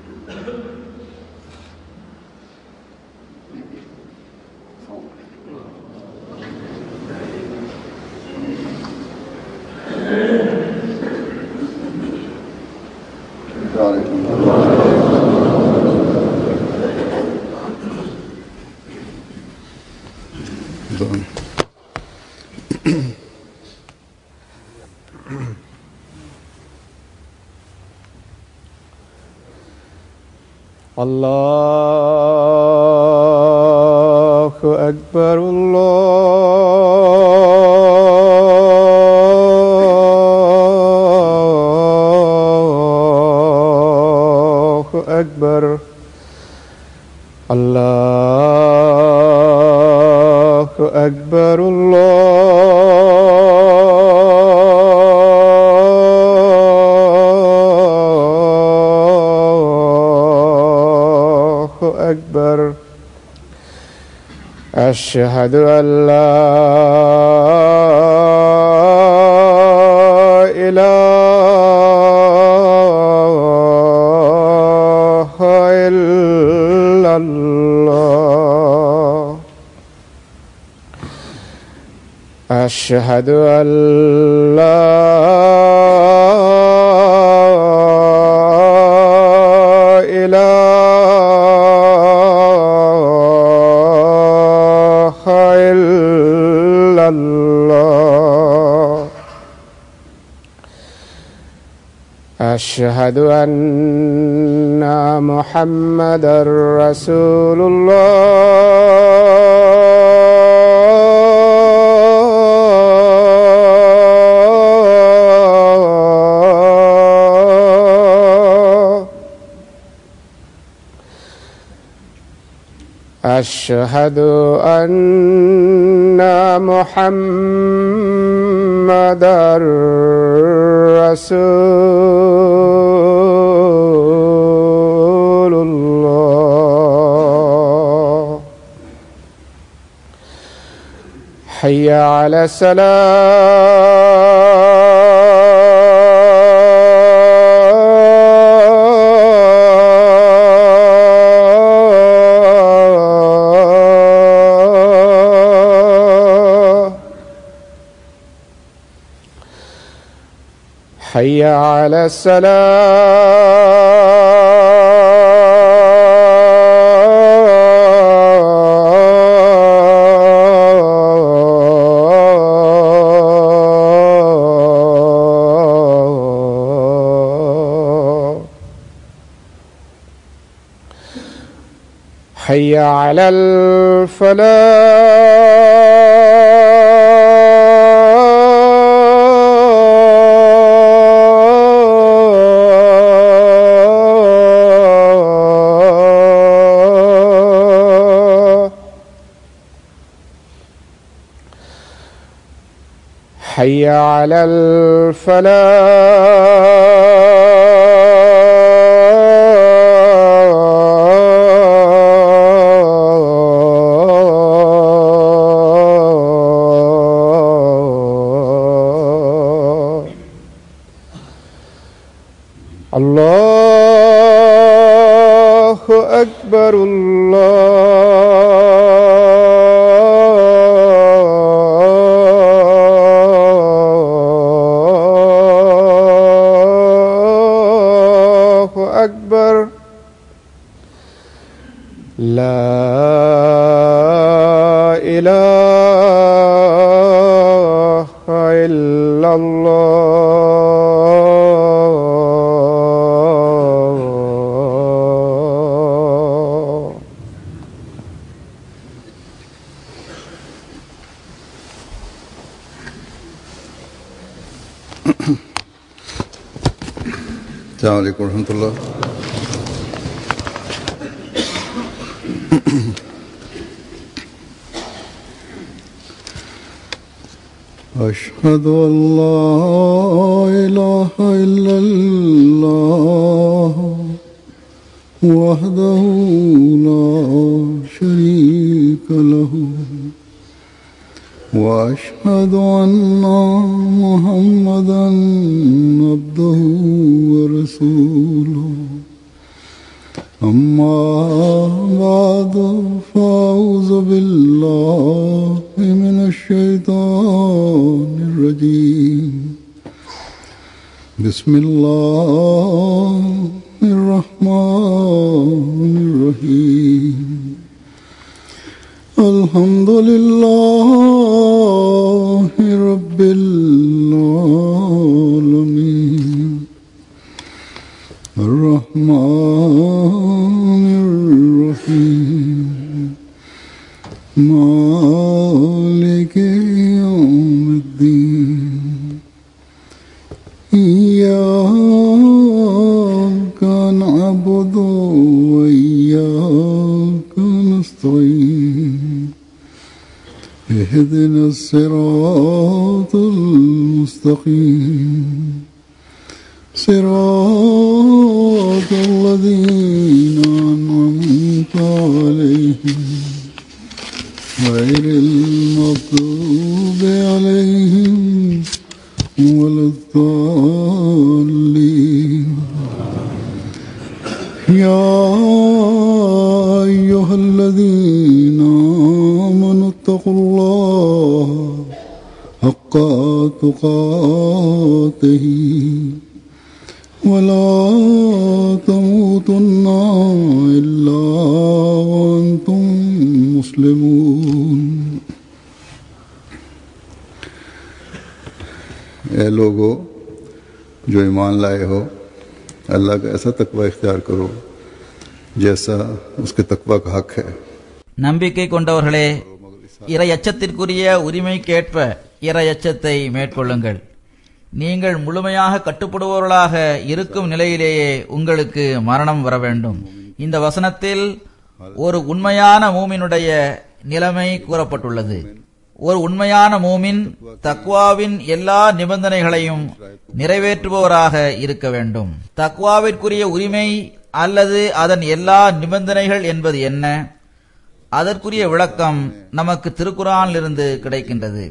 الله أكبر الله أكبر الله أكبر الله أكبر أشهد أن لا إله إلا الله أشهد أن لا إله إلا الله أشهد أن محمدا رسول الله أشهد أن محمدا رسول الله حي على السلام حي على السلام حي على الفلاح حي على الفلاح الله أكبر الله أكبر لا إله إلا الله السلام عليكم ورحمة الله أشهد أن لا إله إلا الله وحده لا شريك له وأشهد أن محمدا عبده ورسوله أما بعد فأعوذ بالله من الشيطان الرجيم بسم الله الرحمن الرحيم الحمد لله رب العالمين الرحمن الرحيم مالك يوم الدين إياك نعبد وإياك نستعين اهدنا الصراط المستقيم صراط الذين أنعمت عليهم غير المغضوب عليهم ولا الضالين يا أيها الذين آمنوا اتقوا الله حق تقاته ولا تموتن إلا وأنتم مسلمون ए लोगो जो ईमान लाए हो अल्लाह का ऐसा तकवा इख्तियार करो जैसा उसके तकवा का हक है நம்பிக்கை கொண்டவர்களே இறை அச்சத்திற்குரிய உரிமைக்கேற்ப இறை அச்சத்தை மேற்கொள்ளுங்கள் நீங்கள் முழுமையாக கட்டுப்படுபவர்களாக இருக்கும் நிலையிலேயே உங்களுக்கு மரணம் வர வேண்டும் இந்த வசனத்தில் ஒரு உண்மையான மூமினுடைய நிலைமை கூறப்பட்டுள்ளது ஒரு உண்மையான மூமின் தக்வாவின் எல்லா நிபந்தனைகளையும் நிறைவேற்றுபவராக இருக்க வேண்டும் தக்வாவிற்குரிய உரிமை அல்லது அதன் எல்லா நிபந்தனைகள் என்பது என்ன அதற்குரிய விளக்கம் நமக்கு திருக்குறானிலிருந்து கிடைக்கின்றது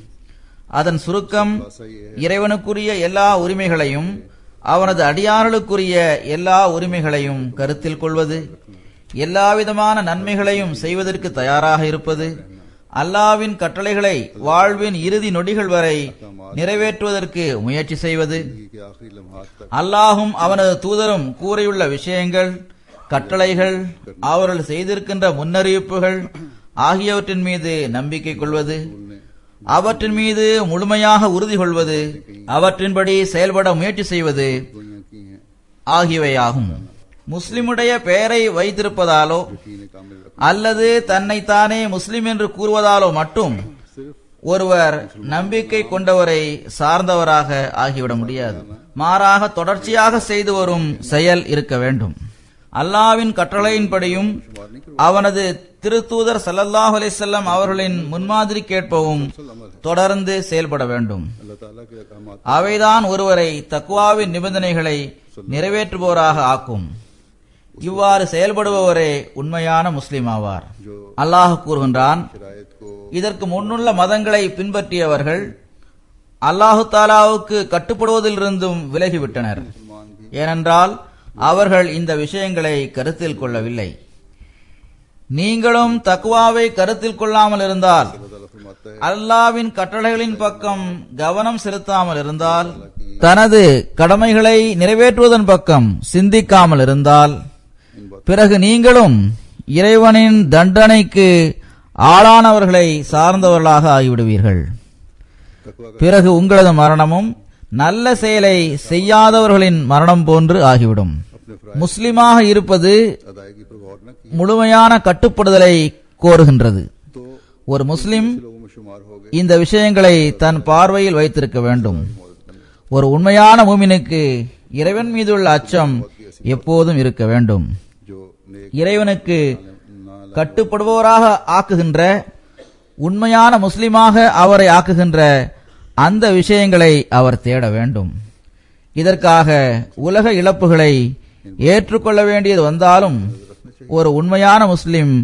அதன் சுருக்கம் இறைவனுக்குரிய எல்லா உரிமைகளையும் அவனது அடியார்களுக்குரிய எல்லா உரிமைகளையும் கருத்தில் கொள்வது எல்லாவிதமான நன்மைகளையும் செய்வதற்கு தயாராக இருப்பது அல்லாவின் கட்டளைகளை வாழ்வின் இறுதி நொடிகள் வரை நிறைவேற்றுவதற்கு முயற்சி செய்வது कि आखिरी लम्हात तक அல்லாஹும் அவனது தூதரும் கூறியுள்ள விஷயங்கள் கட்டளைகள் அவர்கள் செய்திருக்கின்ற முன்னறிவிப்புகள் ஆகியவற்றின் மீது நம்பிக்கை கொள்வது அவற்றின் மீது முழுமையாக உறுதி கொள்வது அவற்றின்படி செயல்பட முயற்சி செய்வது दुनिया की हैं ஆகியவையாகும் முஸ்லிமுடைய பெயரை வைத்திருப்பதாலோ कीने कामिल रख அல்லது தன்னைத்தானே முஸ்லிம் என்று கூறுவதாலோ மட்டும் ஒருவர் நம்பிக்கை கொண்டவரை சார்ந்தவராக ஆகிவிட முடியாது மாறாக தொடர்ச்சியாக செய்து வரும் செயல் இருக்க வேண்டும் அல்லாவின் கட்டளையின்படியும் அவனது திருத்தூதர் ஸல்லல்லாஹு அலைஹி வஸல்லம் அவர்களின் முன்மாதிரி கேட்பவும் தொடர்ந்து செயல்பட வேண்டும் अल्लाह ताला के अहकाम அவைதான் ஒருவரை தக்குவாவின் நிபந்தனைகளை நிறைவேற்றுபவராக ஆக்கும் இவ்வாறு செயல்படுபவரே உண்மையான முஸ்லிம் ஆவார் அல்லாஹ் கூறுகின்றான் शरायत को இதற்கு முன்னுள்ள மதங்களை பின்பற்றியவர்கள் அல்லாஹு தாலாவுக்கு கட்டுப்படுவதிலிருந்தும் விலகிவிட்டனர் ஏனென்றால் அவர்கள் இந்த விஷயங்களை கருத்தில் கொள்ளவில்லை நீங்களும் தக்குவாவை கருத்தில் கொள்ளாமல் இருந்தால் ताला फरमाता है அல்லாவின் கட்டளைகளின் பக்கம் கவனம் செலுத்தாமல் இருந்தால் தனது கடமைகளை நிறைவேற்றுவதன் பக்கம் சிந்திக்காமல் இருந்தால் பிறகு நீங்களும் இறைவனின் தண்டனைக்கு ஆளானவர்களை சார்ந்தவர்களாக ஆகிவிடுவீர்கள் तकवा का பிறகு உங்களது மரணமும் நல்ல செயலை செய்யாதவர்களின் மரணம் போன்று ஆகிவிடும் अपने फराइज முஸ்லிமாக இருப்பது अदायगी पर गौर न की முழுமையான கட்டுப்படுதலை கோருகின்றது तो ஒரு முஸ்லிம் लोगों में शुमार हो गए இந்த விஷயங்களை தன் பார்வையில் வைத்திருக்க வேண்டும் ஒரு உண்மையான மூமினுக்கு இறைவன் மீதுள்ள அச்சம் எப்போதும் இருக்க வேண்டும் जो नेक ना இறைவனுக்கு கட்டுப்படுபவராக ஆக்குகின்ற உண்மையான முஸ்லிமாக அவரை ஆக்குகின்ற அந்த விஷயங்களை அவர் தேட வேண்டும் இதற்காக உலக இழப்புகளை ஏற்றுக்கொள்ள வேண்டியது வந்தாலும் ஒரு உண்மையான முஸ்லிம்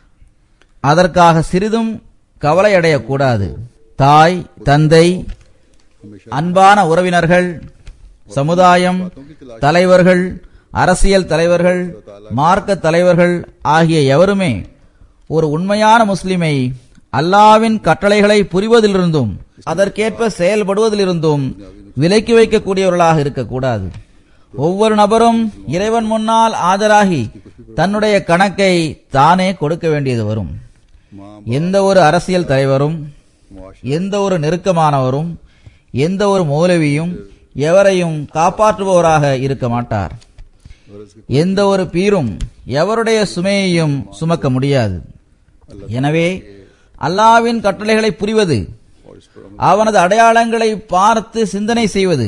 அதற்காக சிறிதும் கவலையடையக்கூடாது தாய் தந்தை அன்பான உறவினர்கள் சமுதாயம் தலைவர்கள் அரசியல் தலைவர்கள் மார்க்க தலைவர்கள் ஆகிய எவருமே ஒரு உண்மையான முஸ்லிமை அல்லாவின் கட்டளைகளை புரிவதிலிருந்தும் அதற்கேற்ப செயல்படுவதிலிருந்தும் விலக்கி வைக்கக்கூடியவர்களாக இருக்கக்கூடாது ஒவ்வொரு நபரும் இறைவன் முன்னால் ஆஜராகி தன்னுடைய கணக்கை தானே கொடுக்க வேண்டியது வரும் माँ எந்த ஒரு அரசியல் தலைவரும் எந்த ஒரு நெருக்கமானவரும் எந்த ஒரு மௌலவியும் எவரையும் காப்பாற்றுபவராக இருக்க மாட்டார் எந்த ஒரு பீரும் எவருடைய சுமையையும் சுமக்க முடியாது எனவே அல்லாவின் கட்டளைகளை புரிவது அவனது அடையாளங்களை பார்த்து சிந்தனை செய்வது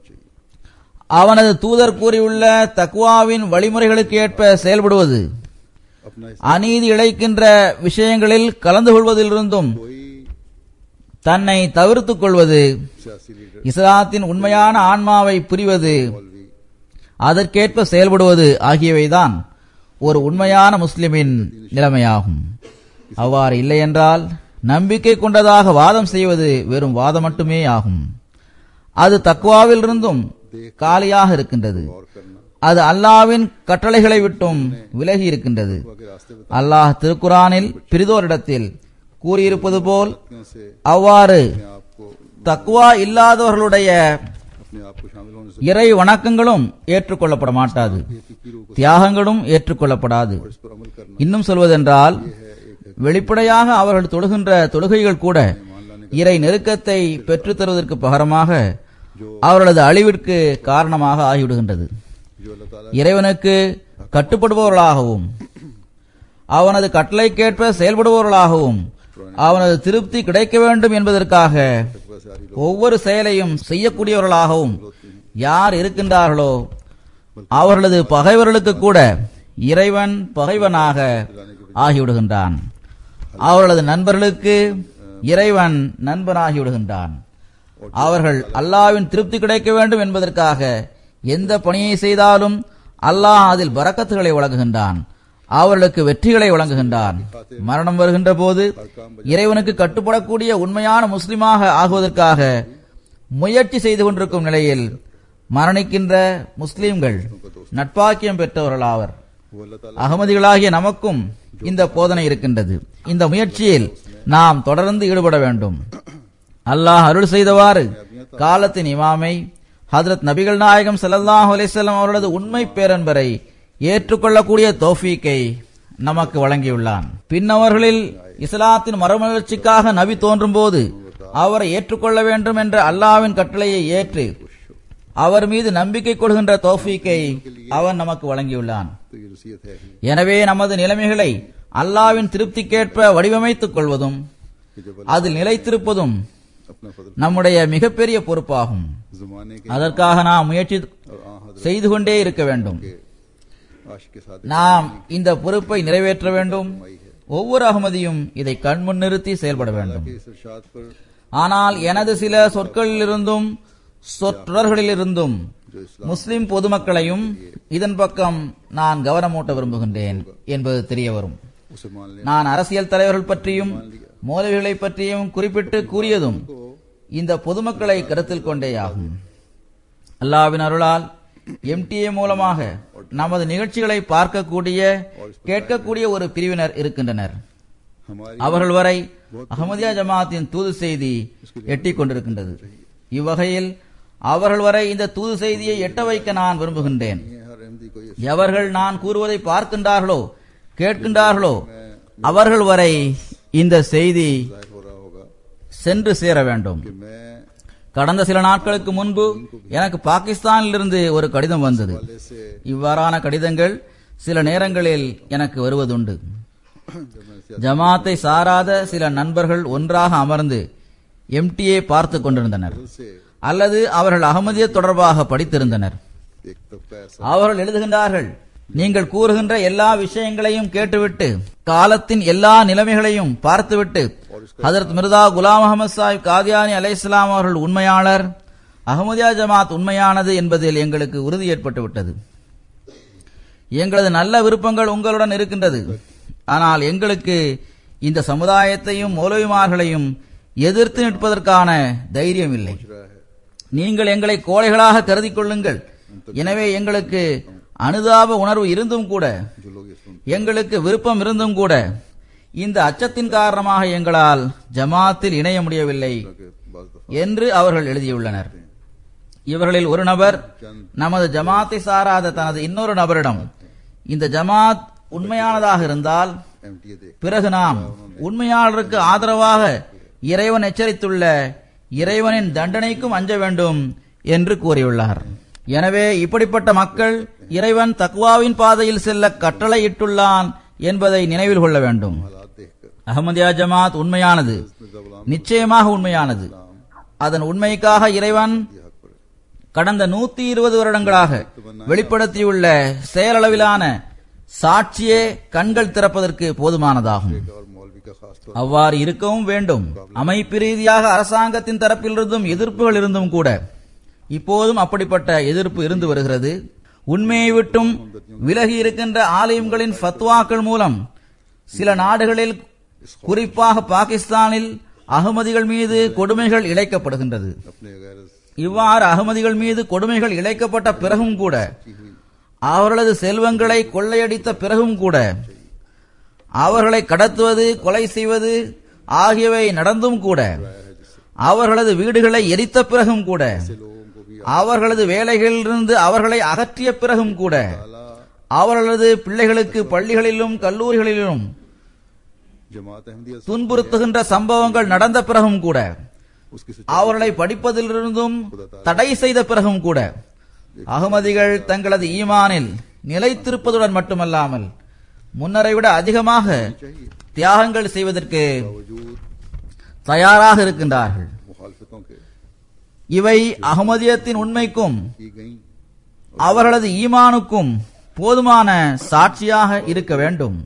அவனது தூதர் கூறியுள்ள தக்குவாவின் வழிமுறைகளுக்கு ஏற்ப செயல்படுவது अपना इस அநீதி இழைக்கின்ற விஷயங்களில் கலந்து கொள்வதிலிருந்தும் कोई தன்னை தவிர்த்துக் கொள்வது सियासी लीडर இஸ்லாத்தின் உண்மையான ஆன்மாவை புரிவது मौलवी அதற்கேற்ப செயல்படுவது ஆகியவைதான் ஒரு உண்மையான முஸ்லிமின் நிலைமையாகும் அவ்வாறு இல்லையென்றால் நம்பிக்கை கொண்டதாக வாதம் செய்வது வெறும் வாதம் மட்டுமே ஆகும் அது தக்குவாவிலிருந்தும் காலியாக இருக்கின்றது और करना அது அல்லாவின் கட்டளைகளை விட்டும் விலகி இருக்கின்றது के रास्ते पर அல்லாஹ் திருக்குரானில் பிரிதோரிடத்தில் கூறியிருப்பது போல் तरीकों से அவ்வாறு अपने आप को தக்குவா இல்லாதவர்களுடைய अपने आप को शामिल होने से இறை வணக்கங்களும் ஏற்றுக்கொள்ளப்பட மாட்டாது की रूह को தியாகங்களும் ஏற்றுக்கொள்ளப்படாது इस पर अमल करना இன்னும் சொல்வதென்றால் है एक வெளிப்படையாக அவர்கள் தொழுகின்ற தொழுகைகள் கூட இறை நெருக்கத்தை பெற்றுத் தருவதற்கு பகரமாக அவர்களது அழிவிற்கு காரணமாக ஆகிவிடுகின்றது जो अल्लाह ताला இறைவனுக்கு கட்டுப்படுபவர்களாகவும் அவனது கட்டளைக்கேற்ப செயல்படுபவர்களாகவும் அவனது திருப்தி கிடைக்க வேண்டும் என்பதற்காக तकवा से आरी ஒவ்வொரு செயலையும் செய்யக்கூடியவர்களாகவும் யார் இருக்கின்றார்களோ அவர்களது பகைவர்களுக்கு கூட இறைவன் பகைவனாக ஆகிவிடுகின்றான் அவர்களது நண்பர்களுக்கு இறைவன் நண்பனாகி விடுகின்றான் அவர்கள் அல்லாவின் திருப்தி கிடைக்க வேண்டும் என்பதற்காக எந்த பணியை செய்தாலும் அல்லாஹ் அதில் பரக்கத்துகளை வழங்குகின்றான் அவர்களுக்கு வெற்றிகளை வழங்குகின்றான் மரணம் வருகின்ற போது இறைவனுக்கு கட்டுப்படக்கூடிய உண்மையான முஸ்லிமாக ஆகுவதற்காக முயற்சி செய்து கொண்டிருக்கும் நிலையில் மரணிக்கின்ற முஸ்லிம்கள் நட்பாக்கியம் பெற்றவர்களாவர் वो अल्लाह ताला அகமதிகளாகிய நமக்கும் இந்த போதனை இருக்கின்றது இந்த முயற்சியில் நாம் தொடர்ந்து ஈடுபட வேண்டும் அல்லாஹ் அருள் செய்தவாறு காலத்தின் இமாமை ஹதரத் நபிகள் நாயகம் ஸல்லல்லாஹு அலைஹி வஸல்லம் அவர்களது உண்மை பேரன்பரை ஏற்றுக்கொள்ளக்கூடிய தௌஃபீக்கை நமக்கு வழங்கியுள்ளான் பின்னவர்களில் இஸ்லாத்தின் மறுமலர்ச்சிக்காக நபி தோன்றும் போது அவரை ஏற்றுக்கொள்ள வேண்டும் என்ற அல்லாஹ்வின் கட்டளையை ஏற்று அவர் மீது நம்பிக்கை கொள்கின்ற தௌஃபீக்கை அவன் நமக்கு வழங்கியுள்ளான் तो ये वसीयत है ही எனவே நமது நிலைமைகளை அல்லாவின் திருப்திக்கேற்ப வடிவமைத்துக் கொள்வதும் कि जब அதில் நிலைத்திருப்பதும் अपना फजल நம்முடைய மிகப்பெரிய பொறுப்பாகும் जमाने के அதற்காக நாம் முயற்சி और आ हजरत செய்து கொண்டே இருக்க வேண்டும் के आशिक के साथ நாம் இந்த பொறுப்பை நிறைவேற்ற வேண்டும் ஒவ்வொரு அகமதியும் இதை கண்முன் நிறுத்தி செயல்பட வேண்டும் के इस इरशाद पर ஆனால் எனது சில சொற்களிலிருந்தும் சொற்றொடர்களிலிருந்தும் जो इस्लाम முஸ்லிம் பொதுமக்களையும் இதன் பக்கம் நான் கவனமூட்ட விரும்புகின்றேன் என்பது தெரிய வரும் उसे मान ले நான் அரசியல் தலைவர்கள் பற்றியும் மோதல்களை பற்றியும் குறிப்பிட்டு கூறியதும் இந்த பொதுமக்களை கருத்தில் கொண்டேயாகும் அல்லாவின் அருளால் எம்டிஏ மூலமாக நமது நிகழ்ச்சிகளை பார்க்கக்கூடிய கேட்கக்கூடிய ஒரு பிரிவினர் இருக்கின்றனர் हमारी அவர்கள் வரை அகமதியா ஜமாத்தின் தூது செய்தி எட்டிக் கொண்டிருக்கின்றது இவ்வகையில் அவர்கள் வரை இந்த தூது செய்தியை எட்ட வைக்க நான் விரும்புகின்றேன் ये हर अहमदी को ये எவர்கள் நான் கூறுவதை பார்க்கின்றார்களோ கேட்கின்றார்களோ அவர்கள் வரை இந்த செய்தி जाहिर हो रहा होगा சென்று சேர வேண்டும் कि मैं கடந்த சில நாட்களுக்கு முன்பு எனக்கு பாகிஸ்தானிலிருந்து ஒரு கடிதம் வந்தது वाले से இவ்வாறான கடிதங்கள் சில நேரங்களில் எனக்கு வருவதுண்டு जब मैं ஜமாத்தை சாராத சில நண்பர்கள் ஒன்றாக அமர்ந்து எம்டிஏ பார்த்து கொண்டிருந்தனர் से அல்லது அவர்கள் அகமதிய தொடர்பாக படித்திருந்தனர் एक तबका ऐसा அவர்கள் எழுதுகின்றார்கள் நீங்கள் கூறுகின்ற எல்லா விஷயங்களையும் கேட்டுவிட்டு காலத்தின் எல்லா நிலைமைகளையும் பார்த்துவிட்டு ஹதரத் மிர்தா குலாம் அகமது சாஹிப் காதியானி அலைஹிஸ்ஸலாம் அவர்கள் உண்மையாளர் அகமதியா ஜமாத் உண்மையானது என்பதில் எங்களுக்கு உறுதி ஏற்பட்டு விட்டது எங்களது நல்ல விருப்பங்கள் உங்களுடன் இருக்கின்றது ஆனால் எங்களுக்கு இந்த சமுதாயத்தையும் மௌலவிமார்களையும் எதிர்த்து நிற்பதற்கான தைரியம் இல்லை रहा है நீங்கள் எங்களை கோழைகளாக கருதி கொள்ளுங்கள் எனவே எங்களுக்கு அனுதாப உணர்வு இருந்தும் கூட जो लोग ये सुन எங்களுக்கு விருப்பம் இருந்தும் கூட இந்த அச்சத்தின் காரணமாக எங்களால் ஜமாத்தில் இணைய முடியவில்லை के बाज दफा என்று அவர்கள் எழுதியுள்ளனர் இவர்களில் ஒரு நபர் நமது ஜமாத்தை சாராத தனது இன்னொரு நபரிடம் இந்த ஜமாத் உண்மையானதாக இருந்தால் एम टी ए देख பிறகு நாம் உண்மையாளருக்கு ஆதரவாக இறைவன் எச்சரித்துள்ள இறைவனின் தண்டனைக்கும் அஞ்ச வேண்டும் என்று கூறியுள்ளார் எனவே இப்படிப்பட்ட மக்கள் இறைவன் தக்வாவின் பாதையில் செல்ல கட்டளையிட்டுள்ளான் என்பதை நினைவில் கொள்ள வேண்டும் हालात देख कर அஹமதியா ஜமாத் உண்மையானது मिर्जा गुलाम நிச்சயமாக உண்மையானது அதன் உண்மைக்காக இறைவன் के हक पर கடந்த நூத்தி இருபது வருடங்களாக வெளிப்படுத்தியுள்ள செயலளவிலான சாட்சியே கண்கள் திறப்பதற்கு போதுமானதாகும் और मौलवी का खास तौर அவ்வாறு இருக்கவும் வேண்டும் அமைப்பு ரீதியாக அரசாங்கத்தின் தரப்பிலிருந்தும் எதிர்ப்புகள் இருந்தும் கூட இப்போதும் அப்படிப்பட்ட எதிர்ப்பு இருந்து வருகிறது உண்மையை விட்டும் விலகி இருக்கின்ற ஆலயங்களின் ஃபத்வாக்கள் மூலம் சில நாடுகளில் குறிப்பாக பாகிஸ்தானில் அகமதிகள் மீது கொடுமைகள் இழைக்கப்படுகின்றது अपने गैर இவ்வாறு அகமதிகள் மீது கொடுமைகள் இழைக்கப்பட்ட பிறகும் கூட அவர்களது செல்வங்களை கொள்ளையடித்த பிறகும் கூட அவர்களை கடத்துவது கொலை செய்வது ஆகியவை நடந்தும் கூட அவர்களது வீடுகளை எரித்த பிறகும் கூட लोगों को भी அவர்களது வேலைகளிலிருந்து அவர்களை அகற்றிய பிறகும் கூட அவர்களது பிள்ளைகளுக்கு பள்ளிகளிலும் கல்லூரிகளிலும் जमात अहमदिया से துன்புறுத்துகின்ற சம்பவங்கள் நடந்த பிறகும் கூட उसकी सच्चाई அவர்களை படிப்பதிலிருந்தும் தடை செய்த பிறகும் கூட அகமதிகள் தங்களது ஈமானில் நிலைத்திருப்பதுடன் மட்டுமல்லாமல் முன்னரை விட அதிகமாக चाहिए தியாகங்கள் செய்வதற்கு बावजूद தயாராக இருக்கின்றார்கள் मुखालफतों के இவை அகமதியத்தின் உண்மைக்கும் की गई அவர்களது ஈமானுக்கும் போதுமான சாட்சியாக இருக்க வேண்டும்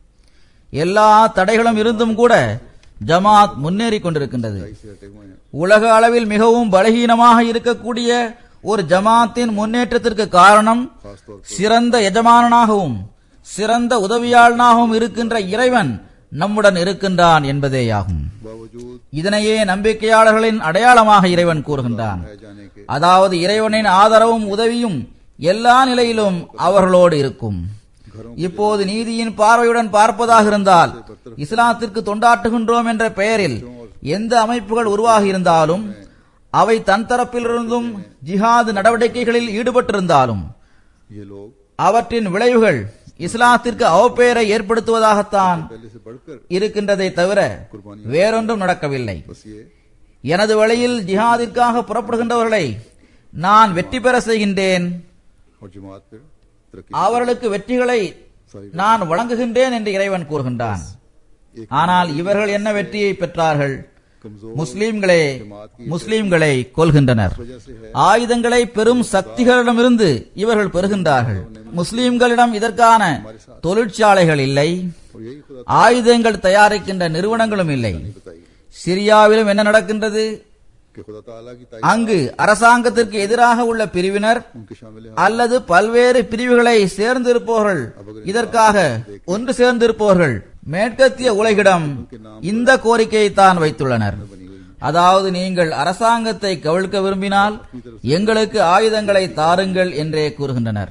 எல்லா தடைகளும் இருந்தும் கூட ஜமாத் முன்னேறி கொண்டிருக்கின்றது से हटे हुए हैं உலக அளவில் மிகவும் பலகீனமாக இருக்கக்கூடிய ஒரு ஜமாத்தின் முன்னேற்றத்திற்கு காரணம் खासतौर पर சிறந்த எஜமானனாகவும் சிறந்த உதவியாளனாகவும் இருக்கின்ற இறைவன் நம்முடன் இருக்கின்றான் என்பதேயாகும் बावजूद இதனையே நம்பிக்கையாளர்களின் அடையாளமாக இறைவன் கூறுகின்றான் रह जाने के அதாவது இறைவனின் ஆதரவும் உதவியும் எல்லா நிலையிலும் அவர்களோடு இருக்கும் இப்போது நீதியின் பார்வையுடன் பார்ப்பதாக இருந்தால் இஸ்லாத்திற்கு தொண்டாற்றுகின்றோம் என்ற பெயரில் எந்த அமைப்புகள் உருவாகி இருந்தாலும் அவை தன் தரப்பிலிருந்தும் ஜிஹாது நடவடிக்கைகளில் ஈடுபட்டிருந்தாலும் ये लोग அவற்றின் விளைவுகள் இஸ்லாத்திற்கு அவப்பெயரை ஏற்படுத்துவதாகத்தான் पहले से बढ़कर இருக்கின்றதை தவிர வேறொன்றும் நடக்கவில்லை बस ये எனது வழியில் ஜிஹாதிற்காக புறப்படுகின்றவர்களை நான் வெற்றி பெற செய்கின்றேன் और जमात फिर तरक्की அவர்களுக்கு வெற்றிகளை நான் வழங்குகின்றேன் என்று இறைவன் கூறுகின்றான் ஆனால் இவர்கள் என்ன வெற்றியை பெற்றார்கள் कमजोर முஸ்லிம்களே முஸ்லிம்களை கொல்கின்றனர் ஆயுதங்களை பெரும் சக்திகளிடமிருந்து இவர்கள் பெறுகின்றார்கள் முஸ்லிம்களிடம் இதற்கான தொழிற்சாலைகள் இல்லை और यही खुदा ஆயுதங்கள் தயாரிக்கின்ற நிறுவனங்களும் இல்லை बताई சிரியாவிலும் என்ன நடக்கின்றது कि खुदा ताला की ताई அங்கு அரசாங்கத்திற்கு எதிராக உள்ள பிரிவினர் उनके शामिल हैं அல்லது பல்வேறு பிரிவுகளை சேர்ந்திருப்பவர்கள் இதற்காக ஒன்று சேர்ந்திருப்பவர்கள் மேற்கத்திய உலகிடம் இந்த கோரிக்கையை தான் வைத்துள்ளனர் அதாவது நீங்கள் அரசாங்கத்தை கவிழ்க்க விரும்பினால் எங்களுக்கு ஆயுதங்களை தாருங்கள் என்றே கூறுகின்றனர்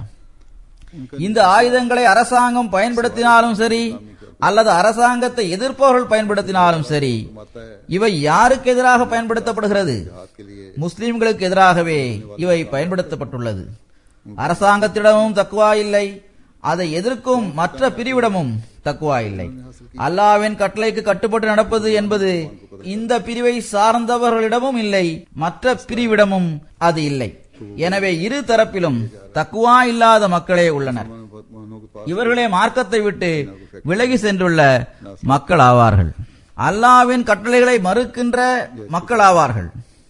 இந்த ஆயுதங்களை அரசாங்கம் பயன்படுத்தினாலும் சரி அல்லது அரசாங்கத்தை எதிர்ப்பவர்கள் பயன்படுத்தினாலும் சரி माता है இவை யாருக்கு எதிராக பயன்படுத்தப்படுகிறது हाथ के लिए முஸ்லிம்களுக்கு எதிராகவே இவை பயன்படுத்தப்பட்டுள்ளது அரசாங்கத்திடமும் தக்குவா இல்லை அதை எதிர்க்கும் மற்ற பிரிவிடமும் தக்குவா இல்லை அல்லாவின் கட்டளைக்கு கட்டுப்பட்டு நடப்பது என்பது இந்த பிரிவை சார்ந்தவர்களிடமும் இல்லை மற்ற பிரிவிடமும் அது இல்லை எனவே இரு தரப்பிலும் தக்குவா இல்லாத மக்களே உள்ளனர் मोहनों के पास இவர்களே மார்க்கத்தை விட்டு விலகி சென்றுள்ள மக்கள் ஆவார்கள் அல்லாவின் கட்டளைகளை மறுக்கின்ற மக்கள் ஆவார்கள்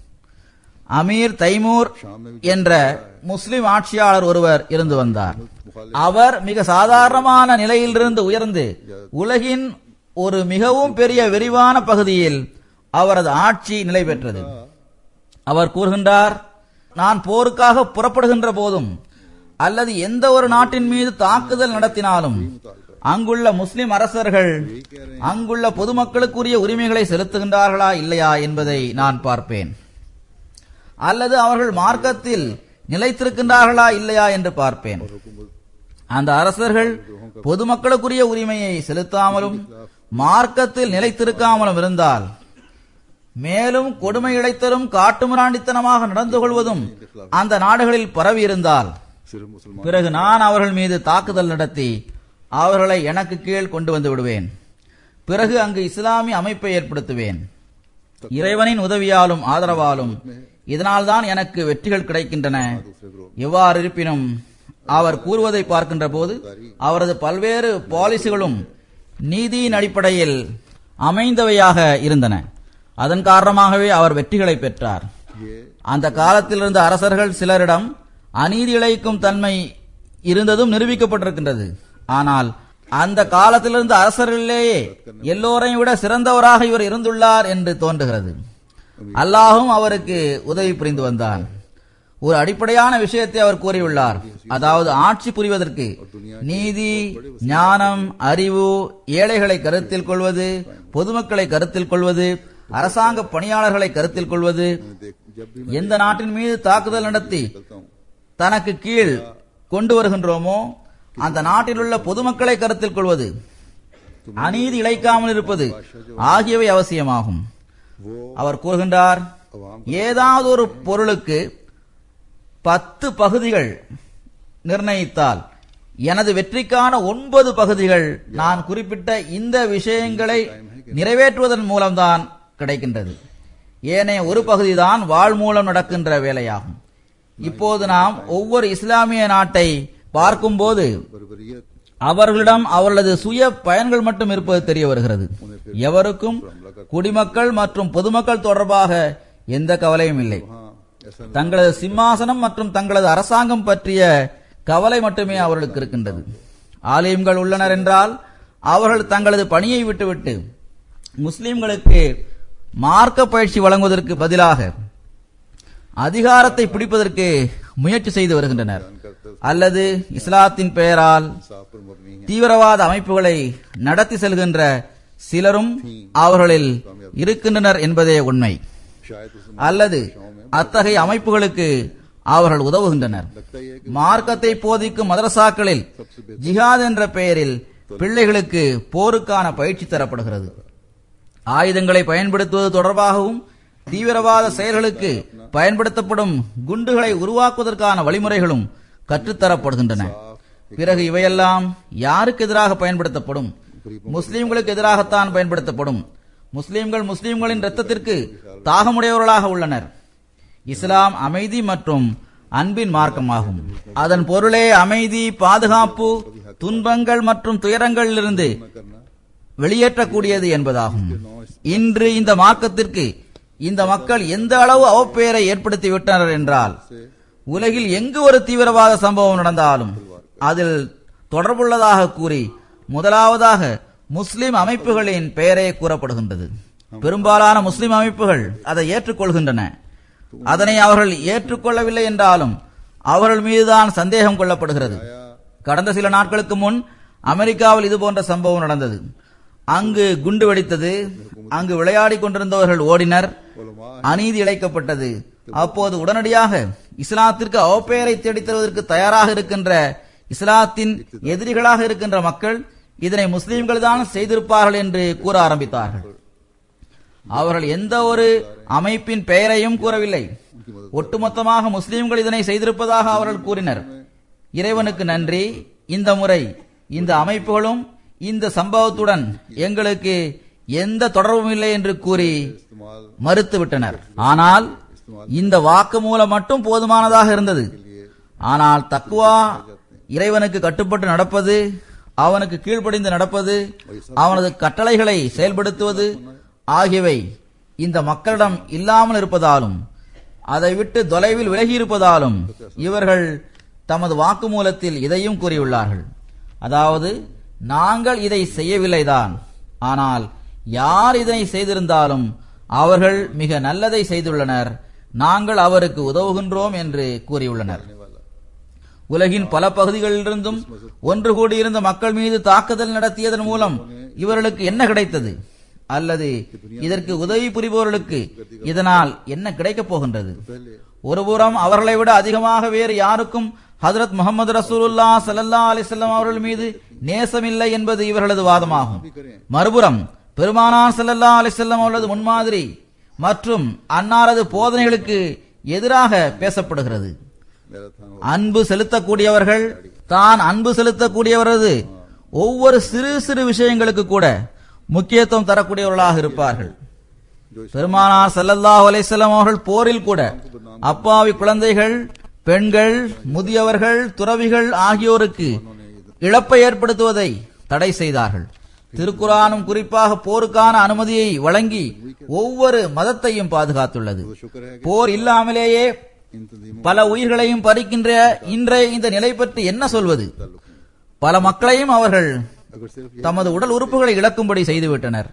அமீர் தைமூர் என்ற முஸ்லிம் ஆட்சியாளர் ஒருவர் இருந்து வந்தார் அவர் மிக சாதாரணமான நிலையிலிருந்து உயர்ந்து உலகின் ஒரு மிகவும் பெரிய விரிவான பகுதியில் அவரது ஆட்சி நிலை பெற்றது அவர் கூறுகின்றார் நான் போருக்காக புறப்படுகின்ற போதும் அல்லது எந்த ஒரு நாட்டின் மீது தாக்குதல் நடத்தினாலும் அங்குள்ள முஸ்லிம் அரசர்கள் அங்குள்ள பொதுமக்களுக்குரிய உரிமைகளை செலுத்துகின்றார்களா இல்லையா என்பதை நான் பார்ப்பேன் அல்லது அவர்கள் மார்க்கத்தில் நிலைத்திருக்கின்றார்களா இல்லையா என்று பார்ப்பேன் அந்த அரசர்கள் பொதுமக்களுக்குரிய உரிமையை செலுத்தாமலும் மார்க்கத்தில் நிலைத்திருக்காமலும் இருந்தால் மேலும் கொடுமை இழைத்தலும் காட்டுமிராண்டித்தனமாக நடந்து கொள்வதும் அந்த நாடுகளில் பரவி இருந்தால் सिर्फ मुसलमान பிறகு நான் அவர்கள் மீது தாக்குதல் நடத்தி அவர்களை எனக்கு கீழ் கொண்டு வந்து விடுவேன் பிறகு அங்கு இஸ்லாமிய அமைப்பை ஏற்படுத்துவேன் இறைவனின் உதவியாலும் ஆதரவாலும் இதனால்தான் எனக்கு வெற்றிகள் கிடைக்கின்றன எவ்வாறு இருப்பினும் அவர் கூறுவதை பார்க்கின்ற போது அவரது பல்வேறு பாலிசிகளும் நீதியின் அடிப்படையில் அமைந்தவையாக இருந்தன அதன் காரணமாகவே அவர் வெற்றிகளை பெற்றார் அந்த காலத்தில் இருந்த அரசர்கள் சிலரிடம் அநீதி இழைக்கும் தன்மை இருந்ததும் நிரூபிக்கப்பட்டிருக்கின்றது ஆனால் அந்த காலத்திலிருந்த அரசர்களிலேயே எல்லோரையும் விட சிறந்தவராக இவர் இருந்துள்ளார் என்று தோன்றுகிறது அல்லாஹும் அவருக்கு உதவி புரிந்து வந்தான் ஒரு அடிப்படையான விஷயத்தை அவர் கூறியுள்ளார் அதாவது ஆட்சி புரிவதற்கு நீதி ஞானம் அறிவு ஏழைகளை கருத்தில் கொள்வது பொதுமக்களை கருத்தில் கொள்வது அரசாங்க பணியாளர்களை கருத்தில் கொள்வது देख जब भी எந்த நாட்டின் மீது தாக்குதல் நடத்தி தனக்கு கீழ் கொண்டு வருகின்றோமோ அந்த நாட்டில் உள்ள பொதுமக்களை கருத்தில் கொள்வது அநீதி இழைக்காமல் இருப்பது ஆகியவை அவசியமாகும் वो அவர் கூறுகின்றார் अवाम ஏதாவது ஒரு பொருளுக்கு பத்து பகுதிகள் நிர்ணயித்தால் எனது வெற்றிக்கான ஒன்பது பகுதிகள் நான் குறிப்பிட்ட இந்த விஷயங்களை நிறைவேற்றுவதன் மூலம்தான் கிடைக்கின்றது ஏனைய ஒரு பகுதிதான் வாழ் மூலம் நடக்கின்ற வேலையாகும் இப்போது நாம் ஒவ்வொரு இஸ்லாமிய நாட்டை பார்க்கும்போது बरबरीत அவர்களிடம் அவர்களது சுய பயன்கள் மட்டும் இருப்பது தெரிய வருகிறது எவருக்கும் குடிமக்கள் மற்றும் பொதுமக்கள் தொடர்பாக எந்த கவலையும் இல்லை हाँ ऐसा தங்களது சிம்மாசனம் மற்றும் தங்களது அரசாங்கம் பற்றிய கவலை மட்டுமே அவர்களுக்கு இருக்கின்றது ஆலயங்கள் உள்ளனர் என்றால் அவர்கள் தங்களது பணியை விட்டுவிட்டு முஸ்லிம்களுக்கு மார்க்க பயிற்சி வழங்குவதற்கு பதிலாக அதிகாரத்தை பிடிப்பதற்கு முயற்சி செய்து வருகின்றனர் அல்லது இஸ்லாத்தின் பெயரால் साफ पर मबनी है தீவிரவாத அமைப்புகளை நடத்தி செல்கின்ற சிலரும் அவர்களில் இருக்கின்றனர் என்பதே உண்மை शायद उस அல்லது அத்தகைய அமைப்புகளுக்கு அவர்கள் உதவுகின்றனர் लगता ही है कि மார்க்கத்தை போதிக்கும் மதரசாக்களில் ஜிஹாத் என்ற பெயரில் பிள்ளைகளுக்கு போருக்கான பயிற்சி தரப்படுகிறது ஆயுதங்களை பயன்படுத்துவது தொடர்பாகவும் தீவிரவாத செயல்களுக்கு பயன்படுத்தப்படும் குண்டுகளை உருவாக்குவதற்கான வழிமுறைகளும் கற்றுத்தரப்படுகின்றன பிறகு இவையெல்லாம் யாருக்கு எதிராக பயன்படுத்தப்படும் முஸ்லிம்களுக்கு எதிராகத்தான் பயன்படுத்தப்படும் முஸ்லிம்கள் முஸ்லிம்களின் இரத்தத்திற்கு தாகமுடையவர்களாக உள்ளனர் இஸ்லாம் அமைதி மற்றும் அன்பின் மார்க்கமாகும் அதன் பொருளே அமைதி பாதுகாப்பு துன்பங்கள் மற்றும் துயரங்களிலிருந்து करना வெளியேற்றக்கூடியது என்பதாகும் இன்று இந்த மார்க்கத்திற்கு இந்த மக்கள் எந்த அளவு அவப்பெயரை ஏற்படுத்தி விட்டனர் என்றால் உலகில் எங்கு ஒரு தீவிரவாத சம்பவம் நடந்தாலும் அதில் தொடர்புள்ளதாக கூறி முதலாவதாக முஸ்லிம் அமைப்புகளின் பெயரே கூறப்படுகின்றது பெரும்பாலான முஸ்லிம் அமைப்புகள் அதை ஏற்றுக்கொள்கின்றன அதனை அவர்கள் ஏற்றுக்கொள்ளவில்லை என்றாலும் அவர்கள் மீதுதான் சந்தேகம் கொள்ளப்படுகிறது கடந்த சில நாட்களுக்கு முன் அமெரிக்காவில் இது போன்ற சம்பவம் நடந்தது அங்கு குண்டு வெடித்தது அங்கு விளையாடிக் கொண்டிருந்தவர்கள் ஓடினர் அநீதி இழைக்கப்பட்டது அப்போது உடனடியாக இஸ்லாத்திற்கு அவப்பெயரை தேடித் தருவதற்கு தயாராக இருக்கின்ற இஸ்லாத்தின் எதிரிகளாக இருக்கின்ற மக்கள் இதனை முஸ்லிம்கள் தான் செய்திருப்பார்கள் என்று கூற ஆரம்பித்தார்கள் அவர்கள் எந்த ஒரு அமைப்பின் பெயரையும் கூறவில்லை ஒட்டுமொத்தமாக முஸ்லிம்கள் இதனை செய்திருப்பதாக அவர்கள் கூறினர் இறைவனுக்கு நன்றி இந்த முறை இந்த அமைப்புகளும் இந்த சம்பவத்துடன் எங்களுக்கு எந்த தொடர்பும் இல்லை என்று கூறி इस्तेमाल மறுத்துவிட்டனர் ஆனால் இந்த வாக்கு மூலம் மட்டும் போதுமானதாக இருந்தது ஆனால் தக்குவா இறைவனுக்கு கட்டுப்பட்டு நடப்பது அவனுக்கு கீழ்ப்படிந்து நடப்பது அவனது கட்டளைகளை செயல்படுத்துவது ஆகியவை இந்த மக்களிடம் இல்லாமல் இருப்பதாலும் அதை விட்டு தொலைவில் விலகி இருப்பதாலும் இவர்கள் தமது வாக்குமூலத்தில் இதையும் கூறியுள்ளார்கள் அதாவது நாங்கள் இதை செய்யவில்லைதான் ஆனால் யார் இதனை செய்திருந்தாலும் அவர்கள் மிக நல்லதை செய்துள்ளனர் நாங்கள் அவருக்கு உதவுகின்றோம் என்று கூறியுள்ளனர் உலகின் பல பகுதிகளிலிருந்தும் ஒன்று கூடியிருந்த மக்கள் மீது தாக்குதல் நடத்தியதன் மூலம் இவர்களுக்கு என்ன கிடைத்தது அல்லது இதற்கு உதவி புரிபவர்களுக்கு இதனால் என்ன கிடைக்கப் போகின்றது ஒருபுறம் அவர்களை விட அதிகமாக வேறு யாருக்கும் ஹதரத் முகமது ரசூலுல்லா சல்லல்லா அலிசல்லாம் அவர்கள் மீது நேசமில்லை என்பது இவர்களது வாதமாகும் மறுபுறம் பெருமானார் சல்லல்லா அலிசல்லாம் அவர்களது முன்மாதிரி மற்றும் அன்னாரது போதனைகளுக்கு எதிராக பேசப்படுகிறது मेरा था அன்பு செலுத்தக்கூடியவர்கள் தான் அன்பு செலுத்தக்கூடியவரது ஒவ்வொரு சிறு சிறு விஷயங்களுக்கு கூட முக்கியத்துவம் தரக்கூடியவர்களாக இருப்பார்கள் பெருமானார் ஸல்லல்லாஹு அலைஹி வஸல்லம் அவர்கள் போரில் கூட அப்பாவி குழந்தைகள் பெண்கள் முதியவர்கள் துறவிகள் ஆகியோருக்கு இழப்பை ஏற்படுத்துவதை தடை செய்தார்கள் திருக்குரானும் குறிப்பாக போருக்கான அனுமதியை வழங்கி ஒவ்வொரு மதத்தையும் பாதுகாத்துள்ளது शुक्र है போர் இல்லாமலேயே इन तंजीमों பல உயிர்களையும் பறிக்கின்ற இன்றைய இந்த நிலை பற்றி என்ன சொல்வது பல மக்களையும் அவர்கள் अगर सिर्फ ये தமது உடல் உறுப்புகளை இழக்கும்படி செய்துவிட்டனர்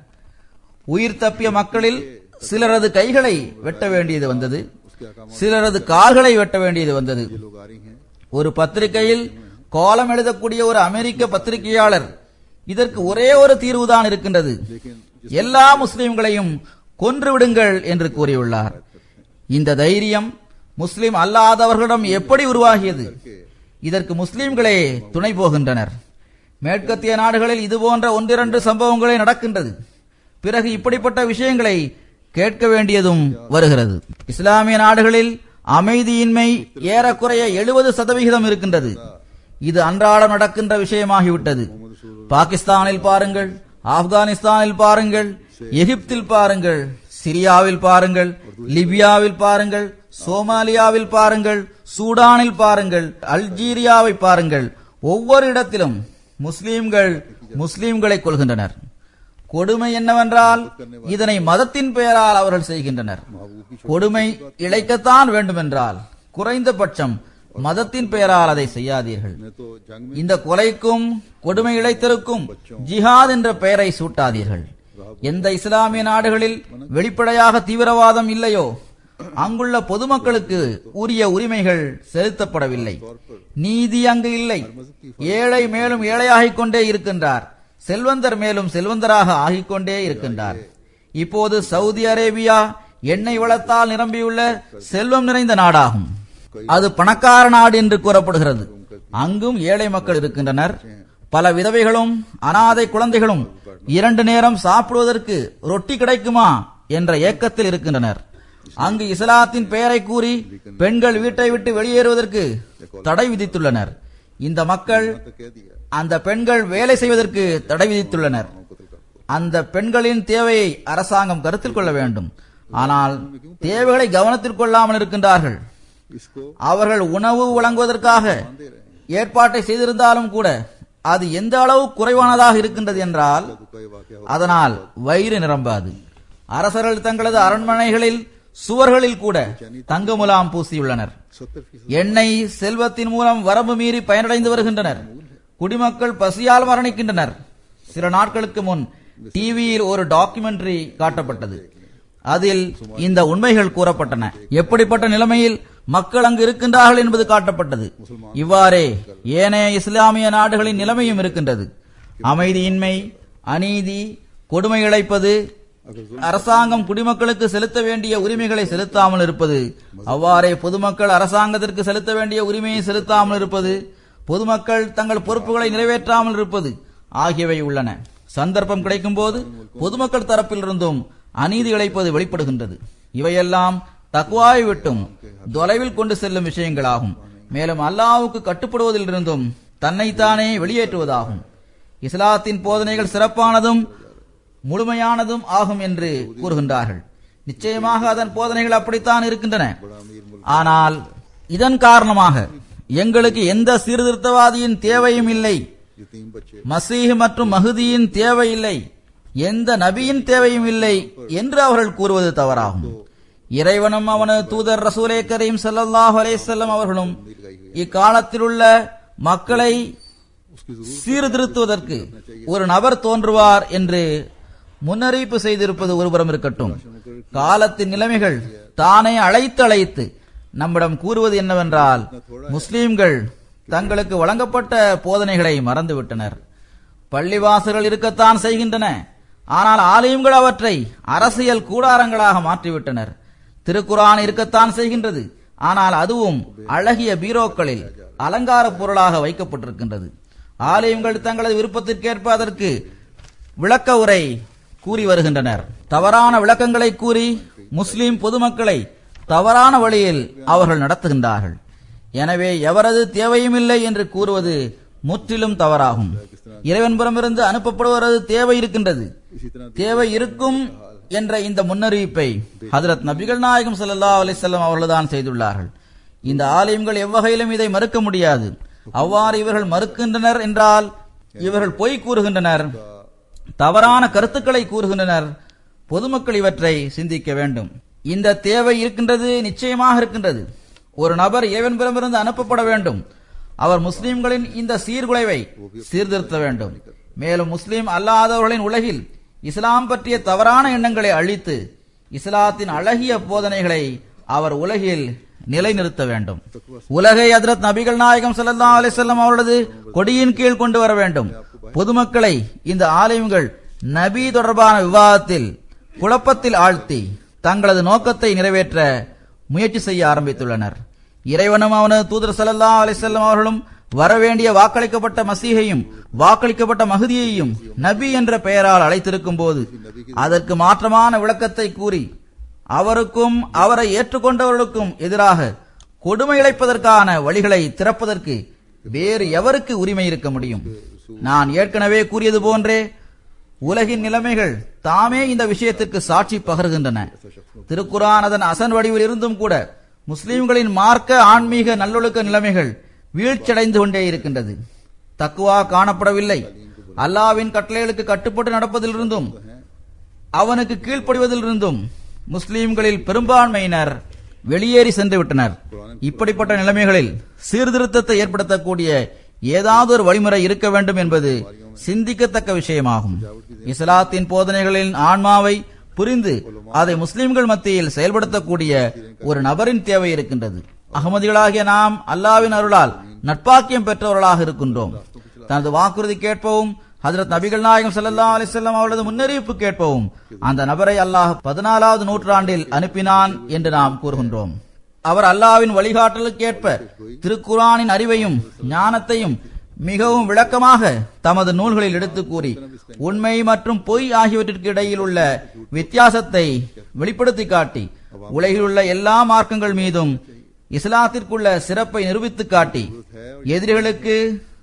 உயிர் தப்பிய மக்களில் சிலரது கைகளை வெட்ட வேண்டியது வந்தது சிலரது கால்களை வெட்ட வேண்டியது வந்தது लोग आ रही हैं ஒரு பத்திரிகையில் கோலம் எழுதக்கூடிய ஒரு அமெரிக்க பத்திரிகையாளர் இதற்கு ஒரே ஒரு தீர்வுதான் இருக்கின்றது எல்லா முஸ்லிம்களையும் கொன்றுவிடுங்கள் என்று கூறியுள்ளார் இந்த தைரியம் முஸ்லிம் அல்லாதவர்களிடம் எப்படி உருவாகியது இதற்கு முஸ்லிம்களே துணை போகின்றனர் மேற்கத்திய நாடுகளில் இதுபோன்ற ஒன்றிரண்டு சம்பவங்களே நடக்கின்றது பிறகு இப்படிப்பட்ட விஷயங்களை கேட்க வேண்டியதும் வருகிறது இஸ்லாமிய நாடுகளில் அமைதியின்மை ஏறக்குறைய எழுபது சதவிகிதம் இருக்கின்றது இது அன்றாடம் நடக்கின்ற விஷயமாகிவிட்டது பாகிஸ்தானில் பாருங்கள் ஆப்கானிஸ்தானில் பாருங்கள் எகிப்தில் பாருங்கள் சிரியாவில் பாருங்கள் லிபியாவில் பாருங்கள் சோமாலியாவில் பாருங்கள் சூடானில் பாருங்கள் அல்ஜீரியாவை பாருங்கள் ஒவ்வொரு இடத்திலும் முஸ்லிம்கள் முஸ்லிம்களை கொள்கின்றனர் கொடுமை என்னவென்றால் இதனை மதத்தின் பெயரால் அவர்கள் செய்கின்றனர் கொடுமை இழைக்கத்தான் வேண்டுமென்றால் குறைந்தபட்சம் மதத்தின் பெயரால் அதை செய்யாதீர்கள் मैं तो जंग में இந்த கொலைக்கும் கொடுமை இழைத்தலுக்கும் ஜிஹாத் என்ற பெயரை சூட்டாதீர்கள் எந்த இஸ்லாமிய நாடுகளில் வெளிப்படையாக தீவிரவாதம் இல்லையோ அங்குள்ள பொதுமக்களுக்கு உரிய உரிமைகள் செலுத்தப்படவில்லை நீதி அங்கு இல்லை ஏழை மேலும் ஏழையாகிக் கொண்டே இருக்கின்றார் செல்வந்தர் மேலும் செல்வந்தராக ஆகிக் கொண்டே இருக்கின்றார் இப்போது சவுதி அரேபியா எண்ணெய் வளத்தால் நிரம்பியுள்ள செல்வம் நிறைந்த நாடாகும் அது பணக்கார நாடு என்று கூறப்படுகிறது அங்கும் ஏழை மக்கள் இருக்கின்றனர் பல விதவைகளும் அனாதை குழந்தைகளும் இரண்டு நேரம் சாப்பிடுவதற்கு ரொட்டி கிடைக்குமா என்ற ஏக்கத்தில் இருக்கின்றனர் அங்கு இஸ்லாத்தின் பெயரை கூறி பெண்கள் வீட்டை விட்டு வெளியேறுவதற்கு தடை விதித்துள்ளனர் இந்த மக்கள் तो कह दिया அந்த பெண்கள் வேலை செய்வதற்கு தடை விதித்துள்ளனர் அந்த பெண்களின் தேவையை அரசாங்கம் கருத்தில் கொள்ள வேண்டும் ஆனால் தேவைகளை கவனத்தில் கொள்ளாமல் இருக்கின்றார்கள் इसको அவர்கள் உணவு வழங்குவதற்காக ஏற்பாட்டை செய்திருந்தாலும் கூட அது எந்த அளவு குறைவானதாக இருக்கின்றது என்றால் कोई वाक्य அதனால் வயிறு நிரம்பாது அரசர்கள் தங்களது அரண்மனைகளில் சுவர்களில் கூட தங்க முலாம் பூசியுள்ளனர் सत्तर फीसद எண்ணெய் செல்வத்தின் மூலம் வரம்பு மீறி பயனடைந்து வருகின்றனர் குடிமக்கள் பசியால் மரணிக்கின்றனர் சில நாட்களுக்கு முன் டிவியில் ஒரு டாக்குமெண்ட்ரி காட்டப்பட்டது அதில் இந்த உண்மைகள் கூறப்பட்டன எப்படிப்பட்ட நிலைமையில் மக்கள் அங்கு இருக்கின்றார்கள் என்பது காட்டப்பட்டது இவ்வாறே ஏனைய இஸ்லாமிய நாடுகளின் நிலைமையும் இருக்கின்றது அமைதியின்மை அநீதி கொடுமை இழைப்பது அரசாங்கம் குடிமக்களுக்கு செலுத்த வேண்டிய உரிமைகளை செலுத்தாமல் இருப்பது அவ்வாறே பொதுமக்கள் அரசாங்கத்திற்கு செலுத்த வேண்டிய உரிமையை செலுத்தாமல் இருப்பது பொதுமக்கள் தங்கள் பொறுப்புகளை நிறைவேற்றாமல் இருப்பது ஆகியவை உள்ளன சந்தர்ப்பம் கிடைக்கும் போது பொதுமக்கள் தரப்பிலிருந்தும் அநீதி இழைப்பது வெளிப்படுகின்றது இவையெல்லாம் தக்குவாயை விட்டும் தொலைவில் கொண்டு செல்லும் விஷயங்களாகும் மேலும் அல்லாஹ்வுக்கு கட்டுப்படுவதிலிருந்தும் தன்னைத்தானே வெளியேற்றுவதாகும் இஸ்லாத்தின் போதனைகள் சிறப்பானதும் முழுமையானதும் ஆகும் என்று கூறுகின்றார்கள் நிச்சயமாக அதன் போதனைகள் அப்படித்தான் இருக்கின்றன ஆனால் இதன் காரணமாக எங்களுக்கு எந்த சீர்திருத்தவாதியின் தேவையும் இல்லை यतीम बच्चे மசீஹ் மற்றும் மஹதியின் தேவை இல்லை எந்த நபியின் தேவையும் இல்லை என்று அவர்கள் கூறுவது தவறாகும் இறைவனும் அவனது தூதர் ரசூலே கரீம் ஸல்லல்லாஹு அலைஹி வஸல்லம் அவர்களும் இக்காலத்தில் உள்ள மக்களை சீர்திருத்துவதற்கு ஒரு நபர் தோன்றுவார் என்று முன்னறிவிப்பு செய்திருப்பது ஒருபுறம் இருக்கட்டும் காலத்தின் நிலைமைகள் தானே அழைத்து அழைத்து நம்மிடம் கூறுவது என்னவென்றால் முஸ்லிம்கள் தங்களுக்கு வழங்கப்பட்ட போதனைகளை மறந்துவிட்டனர் பள்ளிவாசல்கள் இருக்கத்தான் செய்கின்றன ஆனால் ஆலயங்கள் அவற்றை அரசியல் கூடாரங்களாக மாற்றிவிட்டனர் திருக்குரான் இருக்கத்தான் செய்கின்றது ஆனால் அதுவும் அழகிய பீரோக்களில் அலங்கார பொருளாக வைக்கப்பட்டிருக்கின்றது ஆலயங்கள் தங்களது விருப்பத்திற்கேற்ப அதற்கு விளக்க உரை கூறி வருகின்றனர் தவறான விளக்கங்களை கூறி முஸ்லிம் பொதுமக்களை தவறான வழியில் அவர்கள் நடத்துகின்றார்கள் எனவே எவரது தேவையும் இல்லை என்று கூறுவது முற்றிலும் தவறாகும் இறைவன் புறமிருந்து அனுப்பப்படுவரது தேவை இருக்கின்றது தேவை இருக்கும் என்ற இந்த முன்னறிவிப்பை ஹதரத் நபிகள் நாயகம் ஸல்லல்லாஹு அலைஹி வஸல்லம் அவர்கள்தான் செய்துள்ளார்கள் இந்த ஆலயங்கள் எவ்வகையிலும் இதை மறுக்க முடியாது அவ்வாறு இவர்கள் மறுக்கின்றனர் என்றால் இவர்கள் பொய் கூறுகின்றனர் தவறான கருத்துக்களை கூறுகின்றனர் பொதுமக்கள் இவற்றை சிந்திக்க வேண்டும் இந்த தேவை இருக்கின்றது நிச்சயமாக இருக்கின்றது ஒரு நபர் இறைவன்பிடமிருந்து அனுப்பப்பட வேண்டும் அவர் முஸ்லிம்களின் இந்த சீர்குலைவை சீர்திருத்த வேண்டும் மேலும் முஸ்லிம் அல்லாதவர்களின் உலகில் இஸ்லாம் பற்றிய தவறான எண்ணங்களை அழித்து இஸ்லாத்தின் அழகிய போதனைகளை அவர் உலகில் நிலைநிறுத்த வேண்டும் உலகை ஹஜ்ரத் நபிகள் நாயகம் ஸல்லல்லாஹு அலைஹி வஸல்லம் அவர்களது கொடியின் கீழ் கொண்டு வர வேண்டும் பொதுமக்களை இந்த ஆலயங்கள் நபி தொடர்பான விவாதத்தில் குழப்பத்தில் ஆழ்த்தி தங்களது நோக்கத்தை நிறைவேற்ற முயற்சி செய்ய ஆரம்பித்துள்ளனர் இறைவனும் அவனது தூதர் ஸல்லல்லாஹு அலைஹி வஸல்லம் அவர்களும் வரவேண்டிய வாக்களிக்கப்பட்ட மசீகையும் வாக்களிக்கப்பட்ட மகுதியையும் நபி என்ற பெயரால் அழைத்திருக்கும் போது அதற்கு மாற்றமான விளக்கத்தை கூறி அவருக்கும் அவரை ஏற்றுக்கொண்டவர்களுக்கும் எதிராக கொடுமை இழைப்பதற்கான வழிகளை திறப்பதற்கு வேறு எவருக்கு உரிமை இருக்க முடியும் நான் ஏற்கனவே கூறியது போன்றே உலகின் நிலைமைகள் தாமே இந்த விஷயத்திற்கு சாட்சி பகர்கின்றன திருக்குரான் அதன் அசன் வடிவில் இருந்தும் கூட முஸ்லிம்களின் மார்க்க ஆன்மீக நல்லொழுக்க நிலைமைகள் வீழ்ச்சியடைந்து கொண்டே இருக்கின்றது தக்குவா காணப்படவில்லை அல்லாவின் கட்டளைகளுக்கு கட்டுப்பட்டு நடப்பதிலிருந்தும் அவனுக்கு கீழ்ப்படிவதிலிருந்தும் முஸ்லிம்களில் பெரும்பான்மையினர் வெளியேறி சென்று விட்டனர் இப்படிப்பட்ட நிலைமைகளில் சீர்திருத்தத்தை ஏற்படுத்தக்கூடிய ஏதாவது ஒரு வழிமுறை இருக்க வேண்டும் என்பது சிந்திக்கத்தக்க விஷயமாகும் இஸ்லாத்தின் போதனைகளின் ஆன்மாவை புரிந்து அதை முஸ்லிம்கள் மத்தியில் செயல்படுத்தக்கூடிய ஒரு நபரின் தேவை இருக்கின்றது அகமதிகளாகிய நாம் அல்லாவின் அருளால் நட்பாக்கியம் பெற்றவர்களாக இருக்கின்றோம் தனது வாக்குறுதி கேட்பவும் ஹஜரத் நபிகள் நாயகம் ஸல்லல்லாஹு அலைஹி வஸல்லம் அவர்களது முன்னறிவிப்பு கேட்பவும் அந்த நபரை அல்லாஹ் பதினாலாவது நூற்றாண்டில் அனுப்பினான் என்று நாம் கூறுகின்றோம் அவர் அல்லாவின் வழிகாட்டலுக்கேற்ப திருக்குரானின் அறிவையும் ஞானத்தையும் மிகவும் விளக்கமாக தமது நூல்களில் எடுத்து கூறி உண்மை மற்றும் பொய் ஆகியவற்றிற்கு இடையில் உள்ள வித்தியாசத்தை வெளிப்படுத்தி காட்டி உலகில் உள்ள எல்லா மார்க்கங்கள் மீதும் இஸ்லாத்திற்குள்ள சிறப்பை நிரூபித்து காட்டி எதிரிகளுக்கு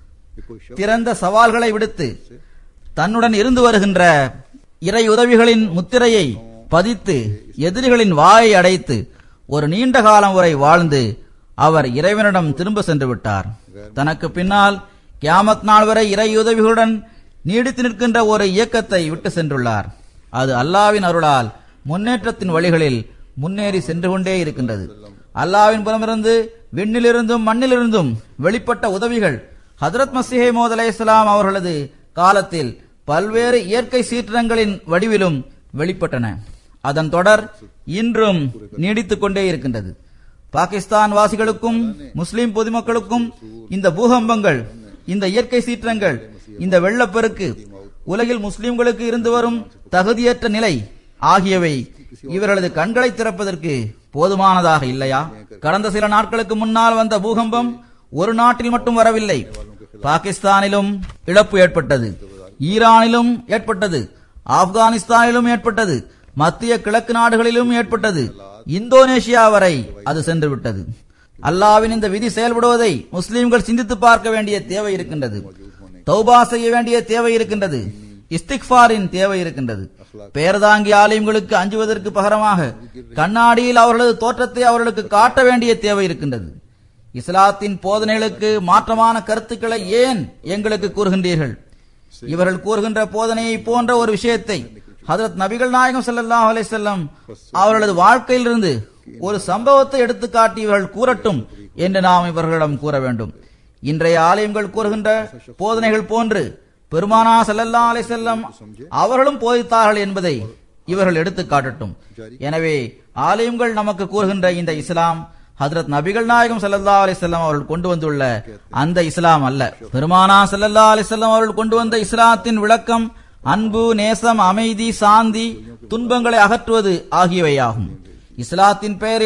திறந்த சவால்களை விடுத்து தன்னுடன் இருந்து வருகின்ற இறை உதவிகளின் முத்திரையை பதித்து எதிரிகளின் வாயை அடைத்து ஒரு நீண்ட காலம் வரை வாழ்ந்து அவர் இறைவனிடம் திரும்ப சென்று விட்டார் தனக்கு பின்னால் கியாமத் நாள் வரை இறை உதவிகளுடன் நீடித்து நிற்கின்ற ஒரு இயக்கத்தை விட்டு சென்றுள்ளார் அது அல்லாவின் அருளால் முன்னேற்றத்தின் வழிகளில் முன்னேறி சென்று கொண்டே இருக்கின்றது அல்லாவின் புறமிருந்து விண்ணிலிருந்தும் மண்ணிலிருந்தும் வெளிப்பட்ட உதவிகள் ஹதரத் மசிஹே மோத் அலை இஸ்லாம் அவர்களது காலத்தில் பல்வேறு இயற்கை சீற்றங்களின் வடிவிலும் வெளிப்பட்டன அதன் தொடர் இன்றும் நீடித்துக் கொண்டே இருக்கின்றது பாகிஸ்தான் வாசிகளுக்கும் முஸ்லிம் பொதுமக்களுக்கும் இந்த பூகம்பங்கள் இந்த இயற்கை சீற்றங்கள் இந்த வெள்ளப்பெருக்கு உலகில் முஸ்லிம்களுக்கு இருந்து வரும் தகுதியற்ற நிலை ஆகியவை இவர்களது கண்களை திறப்பதற்கு போதுமானதாக இல்லையா கடந்த சில நாட்களுக்கு முன்னால் வந்த பூகம்பம் ஒரு நாட்டில் மட்டும் வரவில்லை பாகிஸ்தானிலும் இழப்பு ஏற்பட்டது ஈரானிலும் ஏற்பட்டது ஆப்கானிஸ்தானிலும் ஏற்பட்டது மத்திய கிழக்கு நாடுகளிலும் ஏற்பட்டது இந்தோனேஷியா வரை அது சென்று விட்டது அல்லாவின் இந்த விதி செயல்படுவதை முஸ்லிம்கள் சிந்தித்து பார்க்க வேண்டிய தேவை இருக்கின்றது தௌபா செய்ய வேண்டிய தேவை இருக்கின்றது இஸ்திக்பாரின் தேவை இருக்கின்றது பேரதாங்கி ஆலயங்களுக்கு அஞ்சுவதற்கு பகரமாக கண்ணாடியில் அவர்களது தோற்றத்தை அவர்களுக்கு காட்ட வேண்டிய தேவை இருக்கின்றது இஸ்லாத்தின் போதனைகளுக்கு மாற்றமான கருத்துக்களை ஏன் எங்களுக்கு கூறுகின்றீர்கள் இவர்கள் கூறுகின்ற போதனையை போன்ற ஒரு விஷயத்தை ஹதரத் நபிகள் நாயகம் ஸல்லல்லாஹு அலைஹி வஸல்லம் அவர்களது வாழ்க்கையிலிருந்து ஒரு சம்பவத்தை எடுத்து காட்டி இவர்கள் கூறட்டும் என்று நாம் இவர்களிடம் கூற வேண்டும் இன்றைய ஆலயங்கள் கூறுகின்ற போதனைகள் போன்று பெருமானா ஸல்லல்லாஹு அலைஹி வஸல்லம் அவர்களும் போதித்தார்கள் என்பதை இவர்கள் எடுத்து காட்டட்டும் எனவே ஆலயங்கள் நமக்கு கூறுகின்ற இந்த இஸ்லாம் ஹதரத் நபிகள் நாயகம் ஸல்லல்லாஹு அலைஹி வஸல்லம் அவர்கள் கொண்டு வந்துள்ள அந்த இஸ்லாம் அல்ல பெருமானா ஸல்லல்லாஹு அலைஹி வஸல்லம் அவர்கள் கொண்டு வந்த இஸ்லாத்தின் விளக்கம் அன்பு நேசம் அமைதி சாந்தி துன்பங்களை அகற்றுவது ஆகியவையாகும் இஸ்லாத்தின் பெயரில்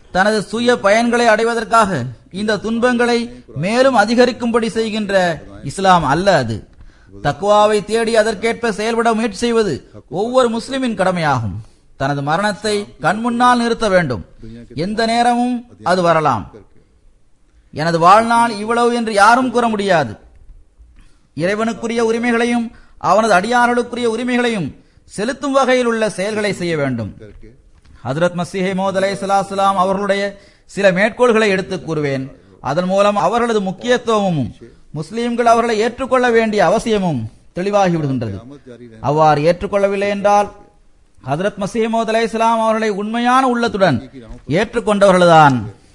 தனது சுய பயன்களை அடைவதற்காக இந்த துன்பங்களை மேலும் அதிகரிக்கும்படி செய்கின்ற இஸ்லாம் அல்ல அது தக்குவாவை தேடி அதற்கேற்ப செயல்பட முயற்சி செய்வது ஒவ்வொரு முஸ்லிமின் கடமையாகும் தனது மரணத்தை கண்முன்னால் நிறுத்த வேண்டும் எந்த நேரமும் அது வரலாம் எனது வாழ்நாள் இவ்வளவு என்று யாரும் கூற முடியாது இறைவனுக்குரிய உரிமைகளையும் அவனது அடியார்களுக்குரிய உரிமைகளையும் செலுத்தும் வகையில் உள்ள செயல்களை செய்ய வேண்டும் ஹதரத் மசீஹே மோத் அலை சலாசலாம் அவர்களுடைய சில மேற்கோள்களை எடுத்து கூறுவேன் அதன் மூலம் அவர்களது முக்கியத்துவமும் முஸ்லிம்கள் அவர்களை ஏற்றுக்கொள்ள வேண்டிய அவசியமும் தெளிவாகி விடுகின்றது அவ்வாறு ஏற்றுக்கொள்ளவில்லை என்றால் ஹதரத் மசீமோத் அலை அவர்களை உண்மையான உள்ளத்துடன் ஏற்றுக்கொண்டவர்கள்தான்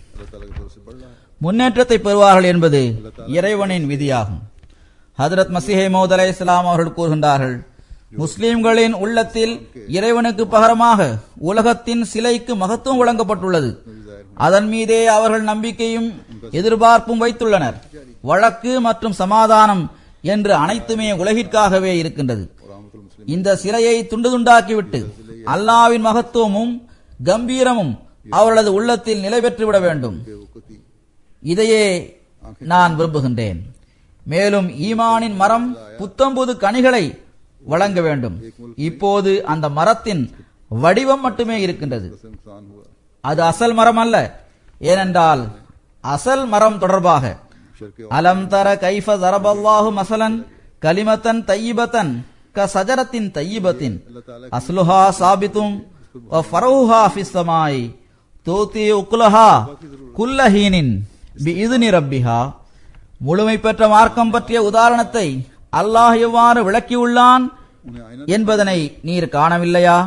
முன்னேற்றத்தை பெறுவார்கள் என்பது இறைவனின் விதியாகும் ஹதரத் மசிஹே மௌத் அலை இஸ்லாம் அவர்கள் கூறுகின்றார்கள் முஸ்லிம்களின் உள்ளத்தில் இறைவனுக்கு பகரமாக உலகத்தின் சிலைக்கு மகத்துவம் வழங்கப்பட்டுள்ளது அதன் மீதே அவர்கள் நம்பிக்கையும் எதிர்பார்ப்பும் வைத்துள்ளனர் வழக்கு மற்றும் சமாதானம் என்று அனைத்துமே உலகிற்காகவே இருக்கின்றது இந்த சிலையை துண்டு துண்டாக்கிவிட்டு அல்லாவின் மகத்துவமும் கம்பீரமும் அவர்களது உள்ளத்தில் நிலை பெற்றுவிட வேண்டும் இதையே நான் விரும்புகின்றேன் மேலும் ஈமானின் மரம் புத்தம்புது கனிகளை வழங்க வேண்டும் இப்போது அந்த மரத்தின் வடிவம் மட்டுமே இருக்கின்றது அது அசல் மரம் அல்ல ஏனென்றால் அசல் மரம் தொடர்பாக அலம் தர கைஃப தரபல்லாஹு மசலன் கலிமத்தன் தையிபத்தன் க சஜரத்தின் தையிபத்தின் அஸ்லுஹா சாபித்தும் வ ஃபரவுஹா ஃபிஸ் ஸமாய் தூதி உக்லஹா குல்லஹீனின் பி இதுனி ரப்பிஹா முழுமை பெற்ற மார்க்கம் பற்றிய உதாரணத்தை அல்லாஹ் எவ்வாறு விளக்கியுள்ளான் என்பதனை நீர் காணவில்லையா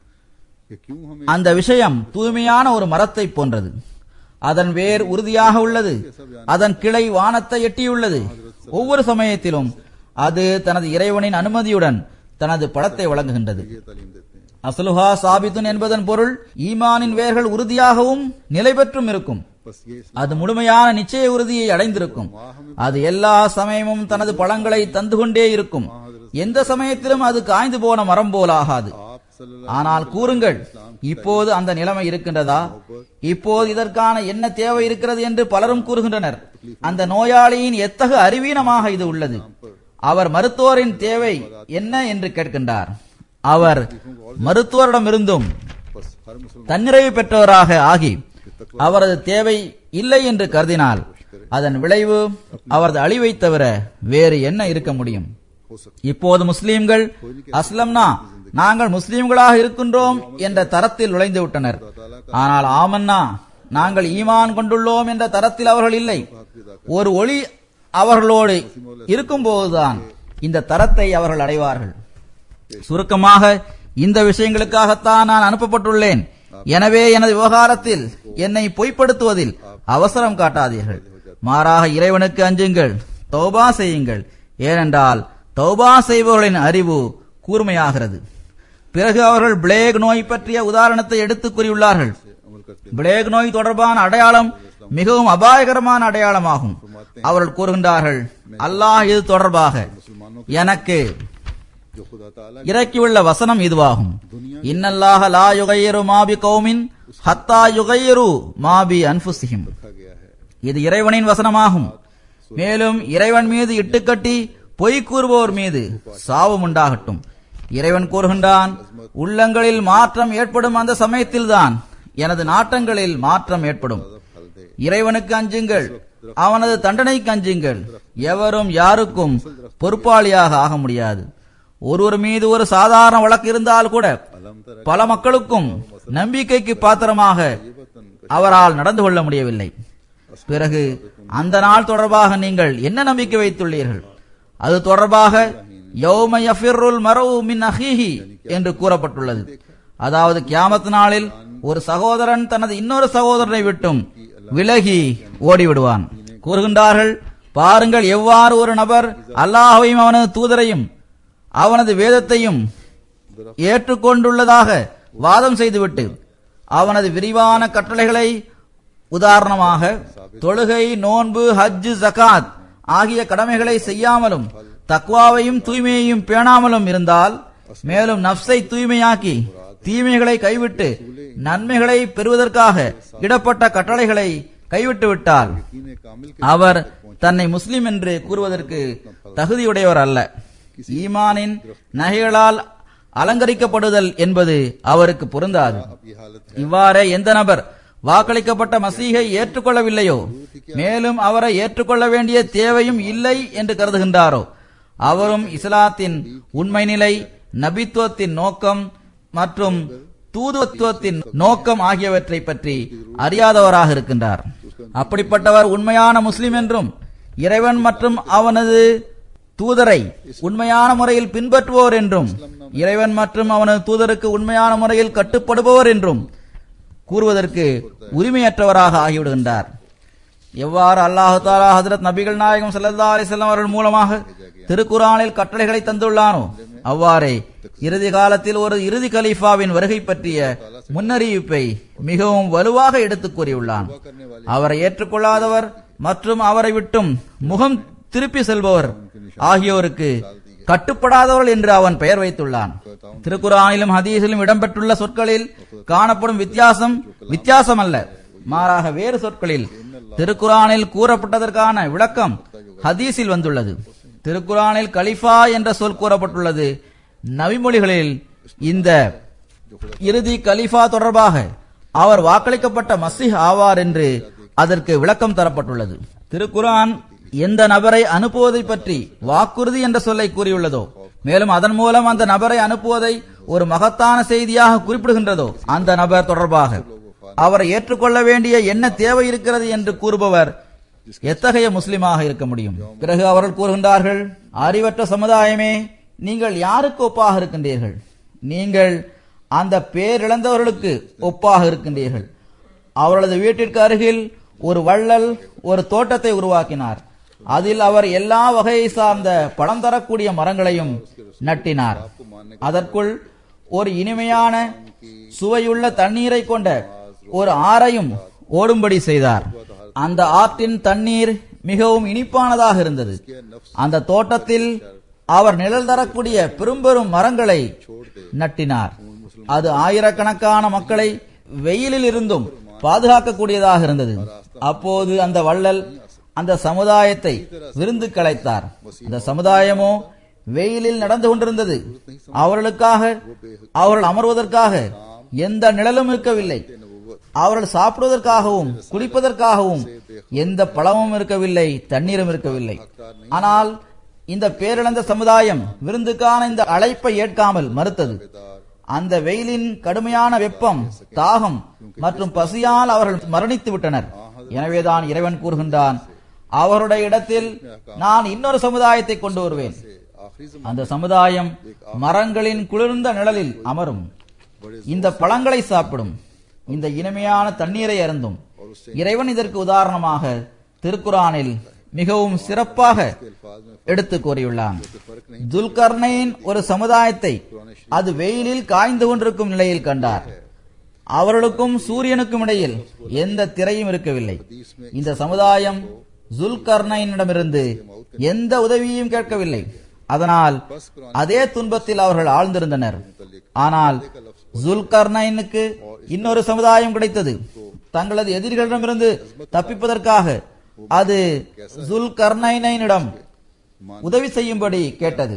அந்த விஷயம் தூய்மையான ஒரு மரத்தை போன்றது அதன் வேர் உறுதியாக உள்ளது அதன் கிளை வானத்தை எட்டியுள்ளது ஒவ்வொரு சமயத்திலும் அது தனது இறைவனின் அனுமதியுடன் தனது படத்தை வழங்குகின்றது அசலுஹா சாபித்துன் என்பதன் பொருள் ஈமானின் வேர்கள் உறுதியாகவும் நிலை பெற்றும் இருக்கும் அது முழுமையான நிச்சய உறுதியை அடைந்திருக்கும் அது எல்லா சமயமும் தனது பழங்களை தந்து கொண்டே இருக்கும் எந்த சமயத்திலும் அது காய்ந்து போன மரம் போல் ஆகாது ஆனால் கூறுங்கள் இப்போது அந்த நிலைமை இருக்கின்றதா இப்போது இதற்கான என்ன தேவை இருக்கிறது என்று பலரும் கூறுகின்றனர் அந்த நோயாளியின் எத்தகு அறிவீனமாக இது உள்ளது அவர் மருத்துவரின் தேவை என்ன என்று கேட்கின்றார் அவர் மருத்துவரிடமிருந்தும் தன்னிறைவு பெற்றவராக ஆகி அவரது தேவை இல்லை என்று கருதினால் அதன் விளைவு அவரது அழிவை தவிர வேறு என்ன இருக்க முடியும் இப்போது முஸ்லிம்கள் அஸ்லம்னா நாங்கள் முஸ்லிம்களாக இருக்கின்றோம் என்ற தரத்தில் நுழைந்து விட்டனர் ஆனால் ஆமன்னா நாங்கள் ஈமான் கொண்டுள்ளோம் என்ற தரத்தில் அவர்கள் இல்லை ஒரு ஒளி அவர்களோடு இருக்கும்போதுதான் இந்த தரத்தை அவர்கள் அடைவார்கள் சுருக்கமாக இந்த விஷயங்களுக்காகத்தான் நான் அனுப்பப்பட்டுள்ளேன் எனவே எனது விவகாரத்தில் என்னை பொய்ப்படுத்துவதில் அவசரம் காட்டாதீர்கள் மாறாக இறைவனுக்கு அஞ்சுங்கள் தௌபா செய்யுங்கள் ஏனென்றால் தௌபா செய்பவர்களின் அறிவு கூர்மையாகிறது பிறகு அவர்கள் பிளேக் நோய் பற்றிய உதாரணத்தை எடுத்துக் கூறியுள்ளார்கள் பிளேக் நோய் தொடர்பான அடையாளம் மிகவும் அபாயகரமான அடையாளமாகும் அவர்கள் கூறுகின்றார்கள் அல்லாஹ் இது தொடர்பாக எனக்கு இறக்கியுள்ள வசனம் இதுவாகும் இன்னல்லாஹ லா யுகையரு மாபி கௌமின் ஹத்தா யுகையரு மாபி அன்புசிஹிம் இது இறைவனின் வசனமாகும் மேலும் இறைவன் மீது இட்டுக்கட்டி பொய் கூறுபவர் மீது சாபம் உண்டாகட்டும் இறைவன் கூறுகின்றான் உள்ளங்களில் மாற்றம் ஏற்படும் அந்த சமயத்தில்தான் எனது நாட்டங்களில் மாற்றம் ஏற்படும் இறைவனுக்கு அஞ்சுங்கள் அவனது தண்டனைக்கு அஞ்சுங்கள் எவரும் யாருக்கும் பொறுப்பாளியாக ஆக முடியாது ஒருவர் மீது ஒரு சாதாரண வழக்கு இருந்தால் கூட பல மக்களுக்கும் நம்பிக்கைக்கு பாத்திரமாக அவரால் நடந்து கொள்ள முடியவில்லை பிறகு அந்த நாள் தொடர்பாக நீங்கள் என்ன நம்பிக்கை வைத்துள்ளீர்கள் அது தொடர்பாக யௌம யஃபிர்ருல் மரவு மின் அஹீஹி என்று கூறப்பட்டுள்ளது அதாவது கியாமத் நாளில் ஒரு சகோதரன் தனது இன்னொரு சகோதரனை விட்டும் விலகி ஓடிவிடுவான் கூறுகின்றார்கள் பாருங்கள் எவ்வாறு ஒரு நபர் அல்லாஹையும் அவனது தூதரையும் அவனது வேதத்தையும் ஏற்றுக்கொண்டுள்ளதாக வாதம் செய்துவிட்டு அவனது விரிவான கட்டளைகளை உதாரணமாக தொழுகை நோன்பு ஹஜ் ஜகாத் ஆகிய கடமைகளை செய்யாமலும் தக்வாவையும் தூய்மையையும் பேணாமலும் இருந்தால் மேலும் நப்சை தூய்மையாக்கி தீமைகளை கைவிட்டு நன்மைகளை பெறுவதற்காக இடப்பட்ட கட்டளைகளை கைவிட்டு விட்டால் यकीन कामिल के அவர் தன்னை முஸ்லிம் என்று கூறுவதற்கு தகுதியுடையவர் அல்ல ஈமானின் நகைகளால் அலங்கரிக்கப்படுதல் என்பது அவருக்கு பொருந்தாது अब ये हालत இவ்வாறே எந்த நபர் வாக்களிக்கப்பட்ட மசீகை ஏற்றுக்கொள்ளவில்லையோ மேலும் அவரை ஏற்றுக்கொள்ள வேண்டிய தேவையும் இல்லை என்று கருதுகின்றாரோ அவரும் இஸ்லாத்தின் உண்மை நிலை நபித்துவத்தின் நோக்கம் மற்றும் தூதுவத்துவத்தின் நோக்கம் ஆகியவற்றை பற்றி அறியாதவராக இருக்கின்றார் அப்படிப்பட்டவர் உண்மையான முஸ்லிம் என்றும் இறைவன் மற்றும் அவனது தூதரை உண்மையான முறையில் பின்பற்றுவோர் என்றும் இறைவன் மற்றும் அவனது தூதருக்கு உண்மையான முறையில் கட்டுப்படுபவர் என்றும் கூறுவதற்கு உரிமையற்றவராக ஆகிவிடுகின்றார் எவ்வாறு அல்லாஹு தாலா ஹதரத் நபிகள் நாயகம் ஸல்லல்லாஹு அலைஹி வஸல்லம் அவர்கள் மூலமாக திருக்குரானில் கட்டளைகளை தந்துள்ளானோ அவ்வாறே இறுதி காலத்தில் ஒரு இறுதி கலீஃபாவின் வருகை பற்றிய முன்னறிவிப்பை மிகவும் வலுவாக எடுத்துக் கூறியுள்ளான் அவரை ஏற்றுக்கொள்ளாதவர் மற்றும் அவரை விட்டும் முகம் திருப்பி செல்பவர் ஆகியோருக்கு கட்டுப்படாதவர்கள் என்று அவன் பெயர் வைத்துள்ளான் திருக்குரானிலும் ஹதீஸிலும் இடம்பெற்றுள்ள சொற்களில் காணப்படும் வித்தியாசம் வித்தியாசம் அல்ல மாறாக வேறு சொற்களில் திருக்குரானில் கூறப்பட்டதற்கான விளக்கம் ஹதீஸில் வந்துள்ளது திருக்குரானில் கலிஃபா என்ற சொல் கூறப்பட்டுள்ளது நபிமொழிகளில் இந்த இறுதி கலிஃபா தொடர்பாக அவர் வாக்களிக்கப்பட்ட மசிஹ் ஆவார் என்று அதற்கு விளக்கம் தரப்பட்டுள்ளது திருக்குரான் எந்த நபரை அனுப்புவதை பற்றி வாக்குறுதி என்ற சொல்லை கூறியுள்ளதோ மேலும் அதன் மூலம் அந்த நபரை அனுப்புவதை ஒரு மகத்தான செய்தியாக குறிப்பிடுகின்றதோ அந்த நபர் தொடர்பாக அவரை ஏற்றுக்கொள்ள வேண்டிய என்ன தேவை இருக்கிறது என்று கூறுபவர் எத்தகைய முஸ்லிமாக இருக்க முடியும் பிறகு அவர்கள் கூறுகின்றார்கள் அறிவற்ற சமுதாயமே நீங்கள் யாருக்கு ஒப்பாக இருக்கின்றீர்கள் நீங்கள் அந்த பேரிழந்தவர்களுக்கு ஒப்பாக இருக்கின்றீர்கள் அவர்களது வீட்டிற்கு அருகில் ஒரு வள்ளல் ஒரு தோட்டத்தை உருவாக்கினார் அதில் அவர் எல்லா வகையை சார்ந்த பழம் தரக்கூடிய மரங்களையும் நட்டினார் அதற்குள் ஒரு இனிமையான சுவையுள்ள தண்ணீரை கொண்ட ஒரு ஆறையும் ஓடும்படி செய்தார் அந்த ஆற்றின் தண்ணீர் மிகவும் இனிப்பானதாக இருந்தது அந்த தோட்டத்தில் அவர் நிழல் தரக்கூடிய பெரும்பெரும் மரங்களை நட்டினார் அது ஆயிரக்கணக்கான மக்களை வெயிலில் இருந்தும் பாதுகாக்கக்கூடியதாக இருந்தது அப்போது அந்த வள்ளல் அந்த சமுதாயத்தை விருந்து கலைத்தார் அந்த சமுதாயமோ வெயிலில் நடந்து கொண்டிருந்தது அவர்களுக்காக அவர்கள் அமர்வதற்காக எந்த நிழலும் இருக்கவில்லை அவர்கள் சாப்பிடுவதற்காகவும் குடிப்பதற்காகவும் எந்த பழமும் இருக்கவில்லை தண்ணீரும் இருக்கவில்லை ஆனால் இந்த பேரிழந்த சமுதாயம் விருந்துக்கான இந்த அழைப்பை ஏற்காமல் மறுத்தது அந்த வெயிலின் கடுமையான வெப்பம் தாகம் மற்றும் பசியால் அவர்கள் மரணித்து விட்டனர் எனவேதான் இறைவன் கூறுகின்றான் அவருடைய இடத்தில் நான் இன்னொரு சமுதாயத்தை கொண்டு வருவேன் அந்த சமுதாயம் மரங்களின் குளிர்ந்த நிழலில் அமரும் இந்த பழங்களை சாப்பிடும் இந்த இனிமையான தண்ணீரை அருந்தும் இறைவன் இதற்கு உதாரணமாக திருக்குரானில் மிகவும் சிறப்பாக எடுத்து கூறியுள்ளான் துல்கர்னைன் ஒரு சமுதாயத்தை அது வெயிலில் காய்ந்து கொண்டிருக்கும் நிலையில் கண்டார் அவர்களுக்கும் சூரியனுக்கும் இடையில் எந்த திரையும் இருக்கவில்லை இந்த சமுதாயம் ஜுல்கர்னைனிடமிருந்து எந்த உதவியையும் கேட்கவில்லை அதனால் அதே துன்பத்தில் அவர்கள் ஆழ்ந்திருந்தனர் ஆனால் ஜுல்கர்னைனுக்கு இன்னொரு சமுதாயம் கிடைத்தது தங்களது எதிரிகளிடமிருந்து தப்பிப்பதற்காக அது ஜுல்கர்னைனிடம் உதவி செய்யும்படி கேட்டது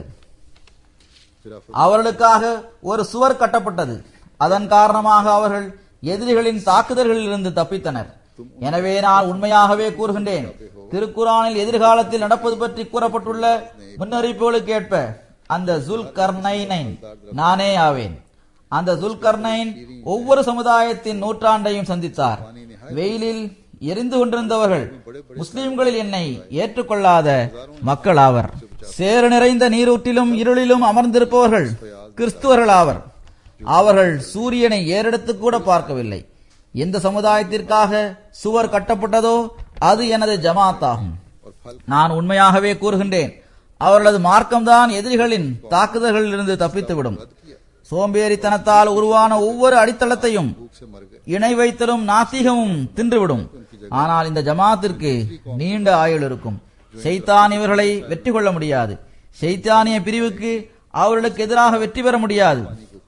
அவர்களுக்காக ஒரு சுவர் கட்டப்பட்டது அதன் காரணமாக அவர்கள் எதிரிகளின் தாக்குதல்களில் இருந்து தப்பித்தனர் எனவே நான் உண்மையாகவே கூறுகின்றேன் திருக்குறானில் எதிர்காலத்தில் நடப்பது பற்றி கூறப்பட்டுள்ள முன்னறிவிப்புகளுக்கு ஏற்ப அந்த ஜுல் கர்னைன் நானே ஆவேன் அந்த ஜுல்கர்னைன் ஒவ்வொரு சமுதாயத்தின் நூற்றாண்டையும் சந்தித்தார் வெயிலில் எரிந்து கொண்டிருந்தவர்கள் முஸ்லிம்களில் என்னை ஏற்றுக்கொள்ளாத மக்கள் ஆவர் சேறு நிறைந்த நீரூற்றிலும் இருளிலும் அமர்ந்திருப்பவர்கள் கிறிஸ்துவர்கள் ஆவர் அவர்கள் சூரியனை ஏறெடுத்து கூட பார்க்கவில்லை எந்த சமுதாயத்திற்காக சுவர் கட்டப்பட்டதோ அது எனது ஜமாத் ஆகும் நான் உண்மையாகவே கூறுகின்றேன் அவர்களது மார்க்கம்தான் எதிரிகளின் தாக்குதல்களிலிருந்து தப்பித்துவிடும் சோம்பேறித்தனத்தால் உருவான ஒவ்வொரு அடித்தளத்தையும் இணை வைத்தலும் நாத்திகமும் தின்றுவிடும் ஆனால் இந்த ஜமாத்திற்கு நீண்ட ஆயுள் இருக்கும் ஷைத்தான் இவர்களை வெற்றி கொள்ள முடியாது ஷைத்தானிய பிரிவுக்கு அவர்களுக்கு எதிராக வெற்றி பெற முடியாது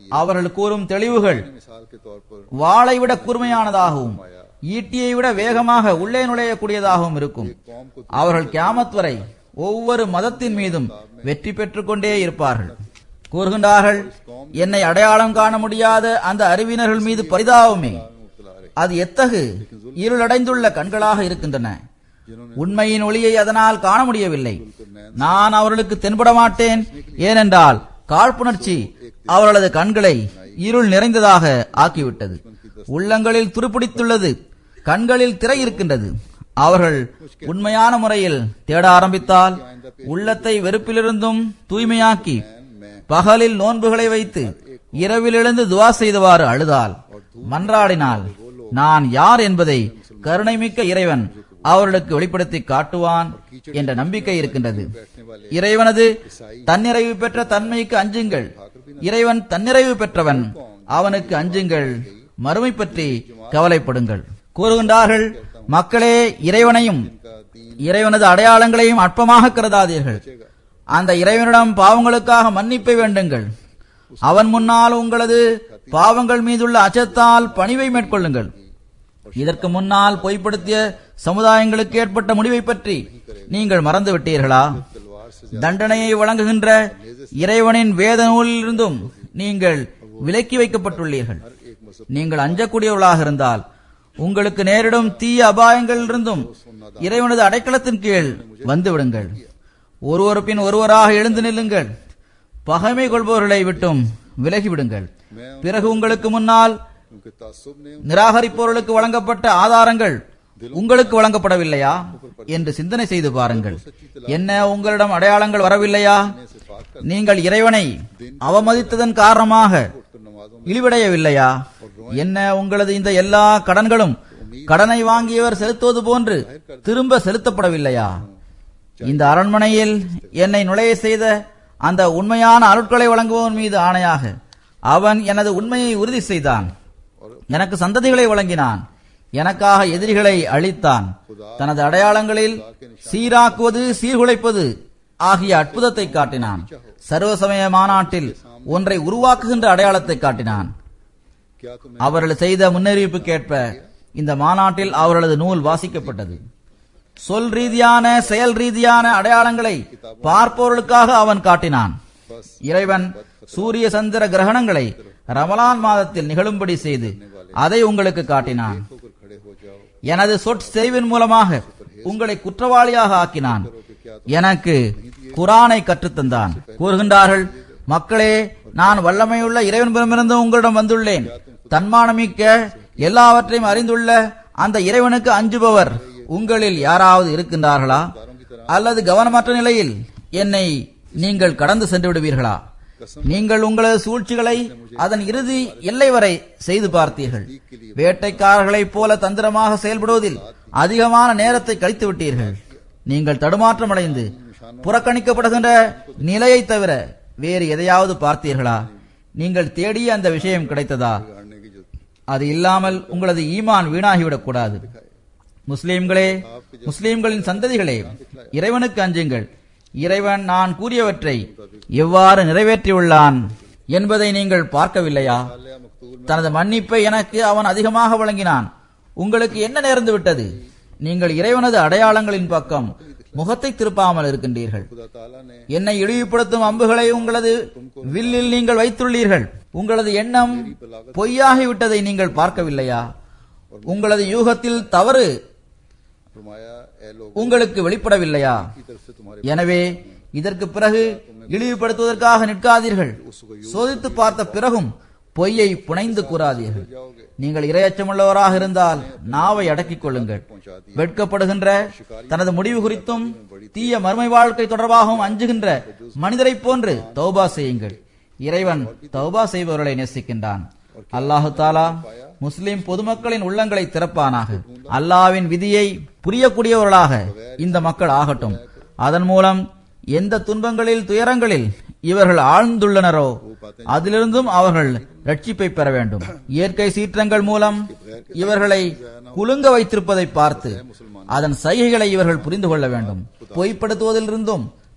அவர்கள் கூறும் தெளிவுகள் मिसाल के तौर पर வாளை விட கூர்மையானதாகவும் ஈட்டியை விட வேகமாக உள்ளே நுழையக்கூடியதாகவும் இருக்கும் அவர்கள் கியாமத் வரை ஒவ்வொரு மதத்தின் மீதும் வெற்றி பெற்றுக் கொண்டே இருப்பார்கள் கூறுகின்றார்கள் என்னை அடையாளம் காண முடியாத அந்த அறிவினர்கள் மீது பரிதாபமே அது எத்தகு இருளடைந்துள்ள கண்களாக இருக்கின்றன உண்மையின் ஒளியை அதனால் காண முடியவில்லை நான் அவர்களுக்கு தென்பட மாட்டேன் ஏனென்றால் காழ்ப்புணர்ச்சி அவர்களது கண்களை இருள் நிறைந்ததாக ஆக்கிவிட்டது உள்ளங்களில் துருப்பிடித்துள்ளது கண்களில் திரை இருக்கின்றது அவர்கள் உண்மையான முறையில் தேட ஆரம்பித்தால் உள்ளத்தை வெறுப்பிலிருந்தும் தூய்மையாக்கி பகலில் நோன்புகளை வைத்து இரவில் எழுந்து துவா செய்தவாறு அழுதால் மன்றாடினால் நான் யார் என்பதை கருணைமிக்க இறைவன் அவர்களுக்கு வெளிப்படுத்தி காட்டுவான் என்ற நம்பிக்கை இருக்கின்றது இறைவனது தன்னிறைவு பெற்ற தன்மைக்கு அஞ்சுங்கள் இறைவன் தன்னிறைவு பெற்றவன் அவனுக்கு அஞ்சுங்கள் மறுமை பற்றி கவலைப்படுங்கள் கூறுகின்றார்கள் மக்களே இறைவனையும் இறைவனது அடையாளங்களையும் அற்பமாக கருதாதீர்கள் அந்த இறைவனிடம் பாவங்களுக்காக மன்னிப்பை வேண்டுங்கள் அவன் முன்னால் உங்களது பாவங்கள் மீதுள்ள அச்சத்தால் பணிவை மேற்கொள்ளுங்கள் இதற்கு முன்னால் பொய்ப்படுத்திய சமுதாயங்களுக்கு ஏற்பட்ட முடிவை பற்றி நீங்கள் மறந்து விட்டீர்களா தண்டனையை வழங்குகின்ற இறைவனின் வேத நூலிலிருந்தும் நீங்கள் விலக்கி வைக்கப்பட்டுள்ளீர்கள் நீங்கள் அஞ்சக்கூடியவர்களாக இருந்தால் உங்களுக்கு நேரிடும் தீய அபாயங்களிலிருந்தும் இறைவனது அடைக்கலத்தின் கீழ் வந்து விடுங்கள் ஒருவர் பின் ஒருவராக எழுந்து நில்லுங்கள் பகைமை கொள்பவர்களை விட்டும் விலகிவிடுங்கள் பிறகு உங்களுக்கு முன்னால் क्योंकि तासुब ने நிராகரிப்பவர்களுக்கு வழங்கப்பட்ட ஆதாரங்கள் உங்களுக்கு வழங்கப்படவில்லையா என்று சிந்தனை செய்து பாருங்கள் என்ன உங்களிடம் அடையாளங்கள் வரவில்லையா நீங்கள் இறைவனை அவமதித்ததன் காரணமாக இழிவடையவில்லையா என்ன உங்களது இந்த எல்லா கடன்களும் கடனை வாங்கியவர் செலுத்துவது போன்று திரும்ப செலுத்தப்படவில்லையா இந்த அரண்மனையில் என்னை நுழைய செய்த அந்த உண்மையான அருட்களை வழங்குபவன் மீது ஆணையாக அவன் எனது உண்மையை உறுதி செய்தான் எனக்கு சந்ததிகளை வழங்கினான் எனக்காக எதிரிகளை அழித்தான் தனது அடையாளங்களில் சீராக்குவது சீர்குலைப்பது ஆகிய அற்புதத்தை காட்டினான் சர்வசமய மாநாட்டில் ஒன்றை உருவாக்குகின்ற அடையாளத்தை காட்டினான் क्या तुम அவர்கள் செய்த முன்னறிவிப்புக்கேற்ப இந்த மாநாட்டில் அவர்களது நூல் வாசிக்கப்பட்டது சொல் ரீதியான செயல் ரீதியான அடையாளங்களை பார்ப்பவர்களுக்காக அவன் காட்டினான் இறைவன் சூரிய சந்திர கிரகணங்களை ரமலான் மாதத்தில் நிகழும்படி செய்து அதை உங்களுக்கு காட்டினான் होकर खड़े हो जाओ எனது சொற்செய்வின் மூலமாக உங்களை குற்றவாளியாக ஆக்கினான் எனக்கு குரானை கற்றுத்தந்தான் கூறுகின்றார்கள் மக்களே நான் வல்லமையுள்ள இறைவனிடமிருந்து உங்களிடம் வந்துள்ளேன் தன்மானமிக்க எல்லாவற்றையும் அறிந்துள்ள அந்த இறைவனுக்கு அஞ்சுபவர் உங்களில் யாராவது இருக்கின்றார்களா அல்லது கவனமற்ற நிலையில் என்னை நீங்கள் கடந்து சென்று விடுவீர்களா நீங்கள் உங்களது சூழ்ச்சிகளை அதன் இறுதி எல்லை வரை செய்து பார்த்தீர்கள் வேட்டைக்காரர்களைப் போல தந்திரமாக செயல்படுவதில் அதிகமான நேரத்தை கழித்து விட்டீர்கள் நீங்கள் தடுமாற்றமடைந்து புறக்கணிக்கப்படுகின்ற நிலையை தவிர வேறு எதையாவது பார்த்தீர்களா நீங்கள் தேடிய அந்த விஷயம் கிடைத்ததா हारने की जो அது இல்லாமல் உங்களது ஈமான் வீணாகிவிடக் கூடாது முஸ்லிம்களே முஸ்லிம்களின் சந்ததிகளே இறைவனுக்கு அஞ்சுங்கள் இறைவன் நான் கூறியவற்றை எவ்வாறு நிறைவேற்றியுள்ளான் என்பதை நீங்கள் பார்க்கவில்லையா தனது மன்னிப்பை எனக்கு அவன் அதிகமாக வழங்கினான் உங்களுக்கு என்ன நேர்ந்து விட்டது நீங்கள் இறைவனது அடையாளங்களின் பக்கம் முகத்தை திருப்பாமல் இருக்கின்றீர்கள் खुदा ताला ने என்னை இழிவுபடுத்தும் அம்புகளை உங்களது வில்லில் நீங்கள் வைத்துள்ளீர்கள் உங்களது எண்ணம் பொய்யாகிவிட்டதை நீங்கள் பார்க்கவில்லையா உங்களது யூகத்தில் தவறு फरमाया ए लोग உங்களுக்கு வெளிப்படவில்லையா की तरफ से तुम्हारे எனவே இதற்கு பிறகு இழிவுபடுத்துவதற்காக நிற்காதீர்கள் சோதித்து பார்த்த பிறகும் பொய்யை புனைந்து கூறாதீர்கள் நீங்கள் இரையச்சமுள்ளவராக இருந்தால் நாவை அடக்கிக் கொள்ளுங்கள் வெட்கப்படுகின்ற தனது முடிவு குறித்தும் தீய மறுமை வாழ்க்கை தொடர்பாகவும் அஞ்சுகின்ற மனிதரைப் போன்று தௌபா செய்யுங்கள் இறைவன் தௌபா செய்பவர்களை நேசிக்கின்றான் அல்லாஹு தாலா முஸ்லிம் பொதுமக்களின் உள்ளங்களை திறப்பானாக அல்லாவின் விதியை புரியக்கூடியவர்களாக இந்த மக்கள் ஆகட்டும் அதன் மூலம் எந்த துன்பங்களில் துயரங்களில் இவர்கள் ஆழ்ந்துள்ளனரோ அதிலிருந்தும் அவர்கள் ரட்சிப்பை பெற வேண்டும் இயற்கை சீற்றங்கள் மூலம் இவர்களை குலுங்க வைத்திருப்பதை பார்த்து அதன் சைகைகளை இவர்கள் புரிந்து கொள்ள வேண்டும் பொய்ப்படுத்துவதிலிருந்தும்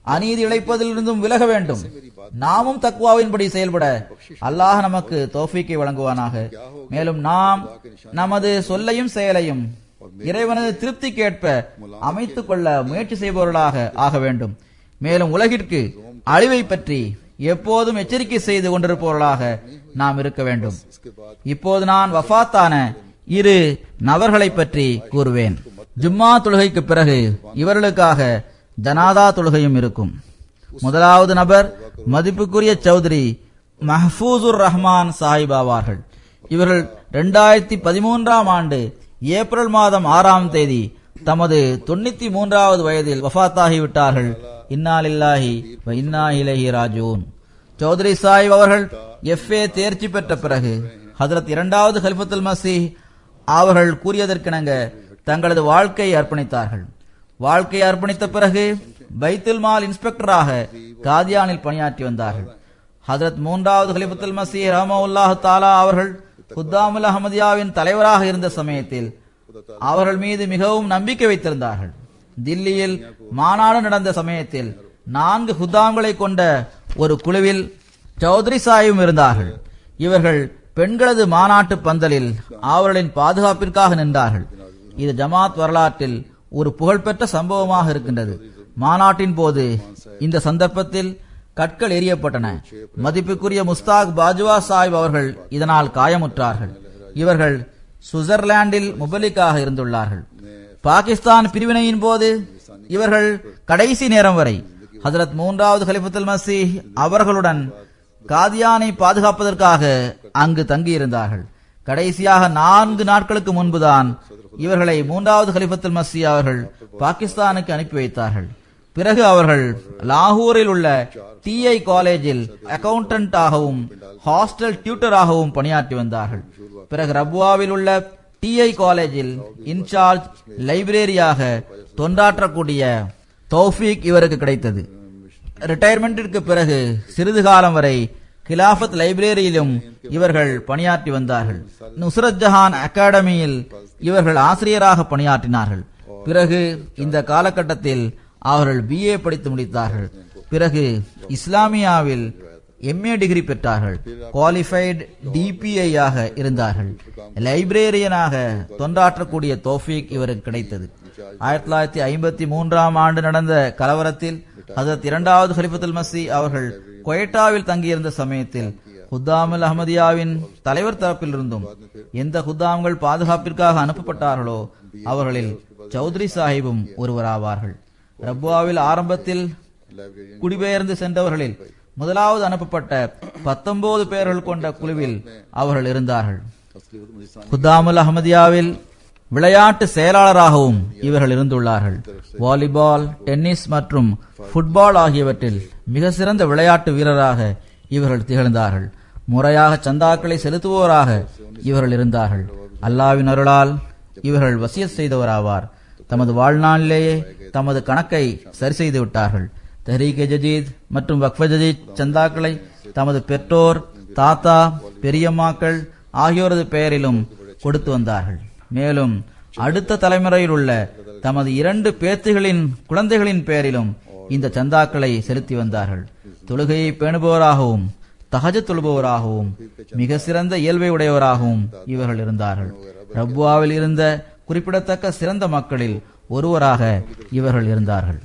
அநீதி இழைப்பதிலிருந்தும் விலக வேண்டும் நாமும் தக்குவாவின்படி செயல்பட அல்லாஹ் நமக்கு தோஃபிக்கை வழங்குவானாக மேலும் நாம் நமது சொல்லையும் செயலையும் இறைவனது திருப்திக்கேற்ப அமைத்துக் கொள்ள முயற்சி செய்பவர்களாக ஆக வேண்டும் மேலும் உலகிற்கு அழிவை பற்றி எப்போதும் எச்சரிக்கை செய்து கொண்டிருப்பவர்களாக நாம் இருக்க வேண்டும் இப்போது நான் வஃபாத்தான இரு நபர்களை பற்றி கூறுவேன் ஜும்மா தொழுகைக்கு பிறகு இவர்களுக்காக ஜனாதா தொழுகையும் இருக்கும் முதலாவது நபர் மதிப்புக்குரிய சௌத்ரி மஹ்பூசுர் ரஹ்மான் சாஹிப் ஆவார்கள் இவர்கள் இரண்டாயிரத்தி பதிமூன்றாம் ஆண்டு ஏப்ரல் மாதம் ஆறாம் தேதி தமது தொண்ணூத்தி மூன்றாவது வயதில் வஃபாத்தாகி விட்டார்கள் இன்னாலில்லாஹி வ இன்னா இலைஹி ராஜூன் சௌத்ரி சாஹிப் அவர்கள் எஃப்ஏ தேர்ச்சி பெற்ற பிறகு ஹதரத் இரண்டாவது ஹலிஃபத்துல் மசீஹ் அவர்கள் கூறியதற்கிணங்க தங்களது வாழ்க்கையை அர்ப்பணித்தார்கள் வாழ்க்கையை அர்ப்பணித்த பிறகு பைத்துல் மால் இன்ஸ்பெக்டராக காதியானில் பணியாற்றி வந்தார்கள் ஹதரத் மூன்றாவது ஹலிஃபத்துல் மசீஹ் ரஹமவுல்லாஹு தாலா அவர்கள் குத்தாமுல் அஹமதியாவின் தலைவராக இருந்த சமயத்தில் அவர்கள் மீது மிகவும் நம்பிக்கை வைத்திருந்தார்கள் தில்லியில் மாநாடு நடந்த சமயத்தில் நான்கு ஹுத்தாம்களை கொண்ட ஒரு குழுவில் சௌத்ரி சாயும் இருந்தார்கள் இவர்கள் பெண்களது மாநாட்டு பந்தலில் அவர்களின் பாதுகாப்பிற்காக நின்றார்கள் இது ஜமாத் வரலாற்றில் ஒரு புகழ்பெற்ற சம்பவமாக இருக்கின்றது மாநாட்டின் போது இந்த சந்தர்ப்பத்தில் கற்கள் எரியப்பட்டன மதிப்புக்குரிய முஸ்தாக் பாஜ்வா சாஹிப் அவர்கள் இதனால் காயமுற்றார்கள் இவர்கள் சுவிட்சர்லாந்தில் முபலிக்காக இருந்துள்ளார்கள் பாகிஸ்தான் பிரிவினையின் போது இவர்கள் கடைசி நேரம் வரை ஹசரத் மூன்றாவது கலிஃபத்துல் மசீஹ் அவர்களுடன் காதியானை பாதுகாப்பதற்காக அங்கு தங்கியிருந்தார்கள் கடைசியாக நான்கு நாட்களுக்கு முன்புதான் இவர்களை மூன்றாவது கலிஃபத்துல் மசி அவர்கள் பாகிஸ்தானுக்கு அனுப்பி வைத்தார்கள் பிறகு அவர்கள் லாகூரில் உள்ள டிஐ காலேஜில் அக்கவுண்டன்ட் ஆகவும் ஹாஸ்டல் டியூட்டராகவும் பணியாற்றி வந்தார்கள் பிறகு ரப்வாவில் உள்ள டிஐ காலேஜில் இன்சார்ஜ் லைப்ரரியாக தொண்டாற்றக்கூடிய தௌஃபீக் இவருக்கு கிடைத்தது ரிட்டையர்மெண்டிற்கு பிறகு சிறிது காலம் வரை கிலாஃபத் லைப்ரரியிலும் இவர்கள் பணியாற்றி வந்தார்கள் நுஸ்ரத் ஜஹான் அகாடமியில் இவர்கள் ஆசிரியராக பணியாற்றினார்கள் பிறகு இந்த காலகட்டத்தில் அவர்கள் பிஏ படித்து முடித்தார்கள் பிறகு இஸ்லாமியாவில் எம்ஏ டிகிரி பெற்றார்கள் குவாலிஃபைடு டிபிஐ ஆக இருந்தார்கள் லைப்ரேரியனாக தொண்டாற்றக்கூடிய தோஃபீக் இவருக்கு கிடைத்தது ஆயிரத்தி தொள்ளாயிரத்தி ஐம்பத்தி மூன்றாம் ஆண்டு நடந்த கலவரத்தில் ஹசரத் இரண்டாவது ஹலிஃபத்துல் மசி அவர்கள் கொயட்டாவில் தங்கியிருந்த சமயத்தில் ஹுத்தாமுல் அஹமதியாவின் தலைவர் தரப்பிலிருந்தும் எந்த ஹுத்தாம்கள் பாதுகாப்பிற்காக அனுப்பப்பட்டார்களோ அவர்களில் சௌத்ரி சாஹிபும் ஒருவராவார்கள் ரப்வாவில் ஆரம்பத்தில் குடிபெயர்ந்து சென்றவர்களில் முதலாவது அனுப்பப்பட்ட பத்தொன்பது பேர்கள் கொண்ட குழுவில் அவர்கள் இருந்தார்கள் குத்தாமுல் அஹமதியாவில் விளையாட்டு செயலாளராகவும் இவர்கள் இருந்துள்ளார்கள் வாலிபால் டென்னிஸ் மற்றும் ஃபுட்பால் ஆகியவற்றில் மிக சிறந்த விளையாட்டு வீரராக இவர்கள் திகழ்ந்தார்கள் முறையாக சந்தாக்களை செலுத்துவோராக இவர்கள் இருந்தார்கள் அல்லாவின் அருளால் இவர்கள் வசியத் செய்தவராவார் தமது வாழ்நாளிலேயே தமது கணக்கை சரி செய்து விட்டார்கள் தெஹ்ரீக் ஜதீத் மற்றும் வக்ஃப ஜதீத் சந்தாக்களை தமது பெற்றோர் தாத்தா பெரியம்மாக்கள் ஆகியோரது பெயரிலும் கொடுத்து வந்தார்கள் மேலும் அடுத்த தலைமுறையில் உள்ள தமது இரண்டு பேத்துகளின் குழந்தைகளின் பெயரிலும் இந்த சந்தாக்களை செலுத்தி வந்தார்கள் தொழுகையை பேணுபவராகவும் தகஜ தொழுபவராகவும் மிக சிறந்த இயல்பை உடையவராகவும் இவர்கள் இருந்தார்கள் ரப்வாவில் இருந்த குறிப்பிடத்தக்க சிறந்த மக்களில் ஒருவராக இவர்கள் இருந்தார்கள்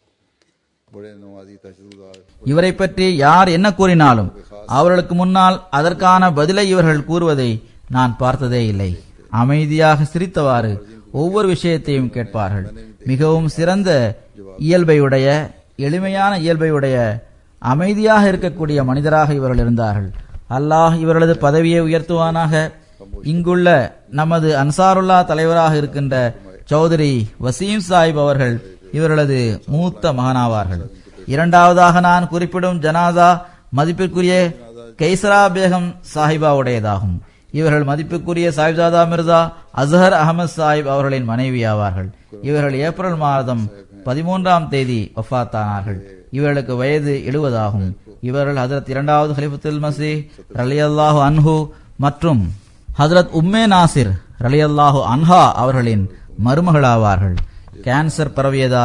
बड़े नवाजी तजुदार இவரை பற்றி யார் என்ன கூறினாலும் அவர்களுக்கு முன்னால் அதற்கான பதிலை இவர்கள் கூறுவதை நான் பார்த்ததே இல்லை அமைதியாக சிரித்தவாறு ஒவ்வொரு விஷயத்தையும் கேட்பார்கள் மிகவும் சிறந்த இயல்பையுடைய எளிமையான இயல்பையுடைய அமைதியாக இருக்கக்கூடிய மனிதராக இவர்கள் இருந்தார்கள் அல்லாஹ் இவர்களது பதவியை உயர்த்துவானாக இங்குள்ள நமது அன்சாருல்லா தலைவராக இருக்கின்ற சௌதரி வசீம் சாஹிப் அவர்கள் இவர்களது மூத்த மகனாவார்கள் இரண்டாவதாக நான் குறிப்பிடும் ஜனாதா மதிப்பிற்குரிய கைசரா பேகம் சாஹிபா உடையதாகும் இவர்கள் மதிப்புக்குரிய சாஹிப்ஜாதா மிர்சா அஸ்ஹர் அகமது சாஹிப் அவர்களின் மனைவி ஆவார்கள் இவர்கள் ஏப்ரல் மாதம் பதிமூன்றாம் தேதி வஃபாத்தானார்கள் இவர்களுக்கு வயது எழுபதாகும் இவர்கள் ஹதரத் இரண்டாவது ஹலிஃபத்துல் மசி ரலியல்லாஹு அன்ஹு மற்றும் ஹதரத் உம்மே நாசிர் ரலியல்லாஹு அன்ஹா அவர்களின் மருமகளாவார்கள் கேன்சர் பரவியதால்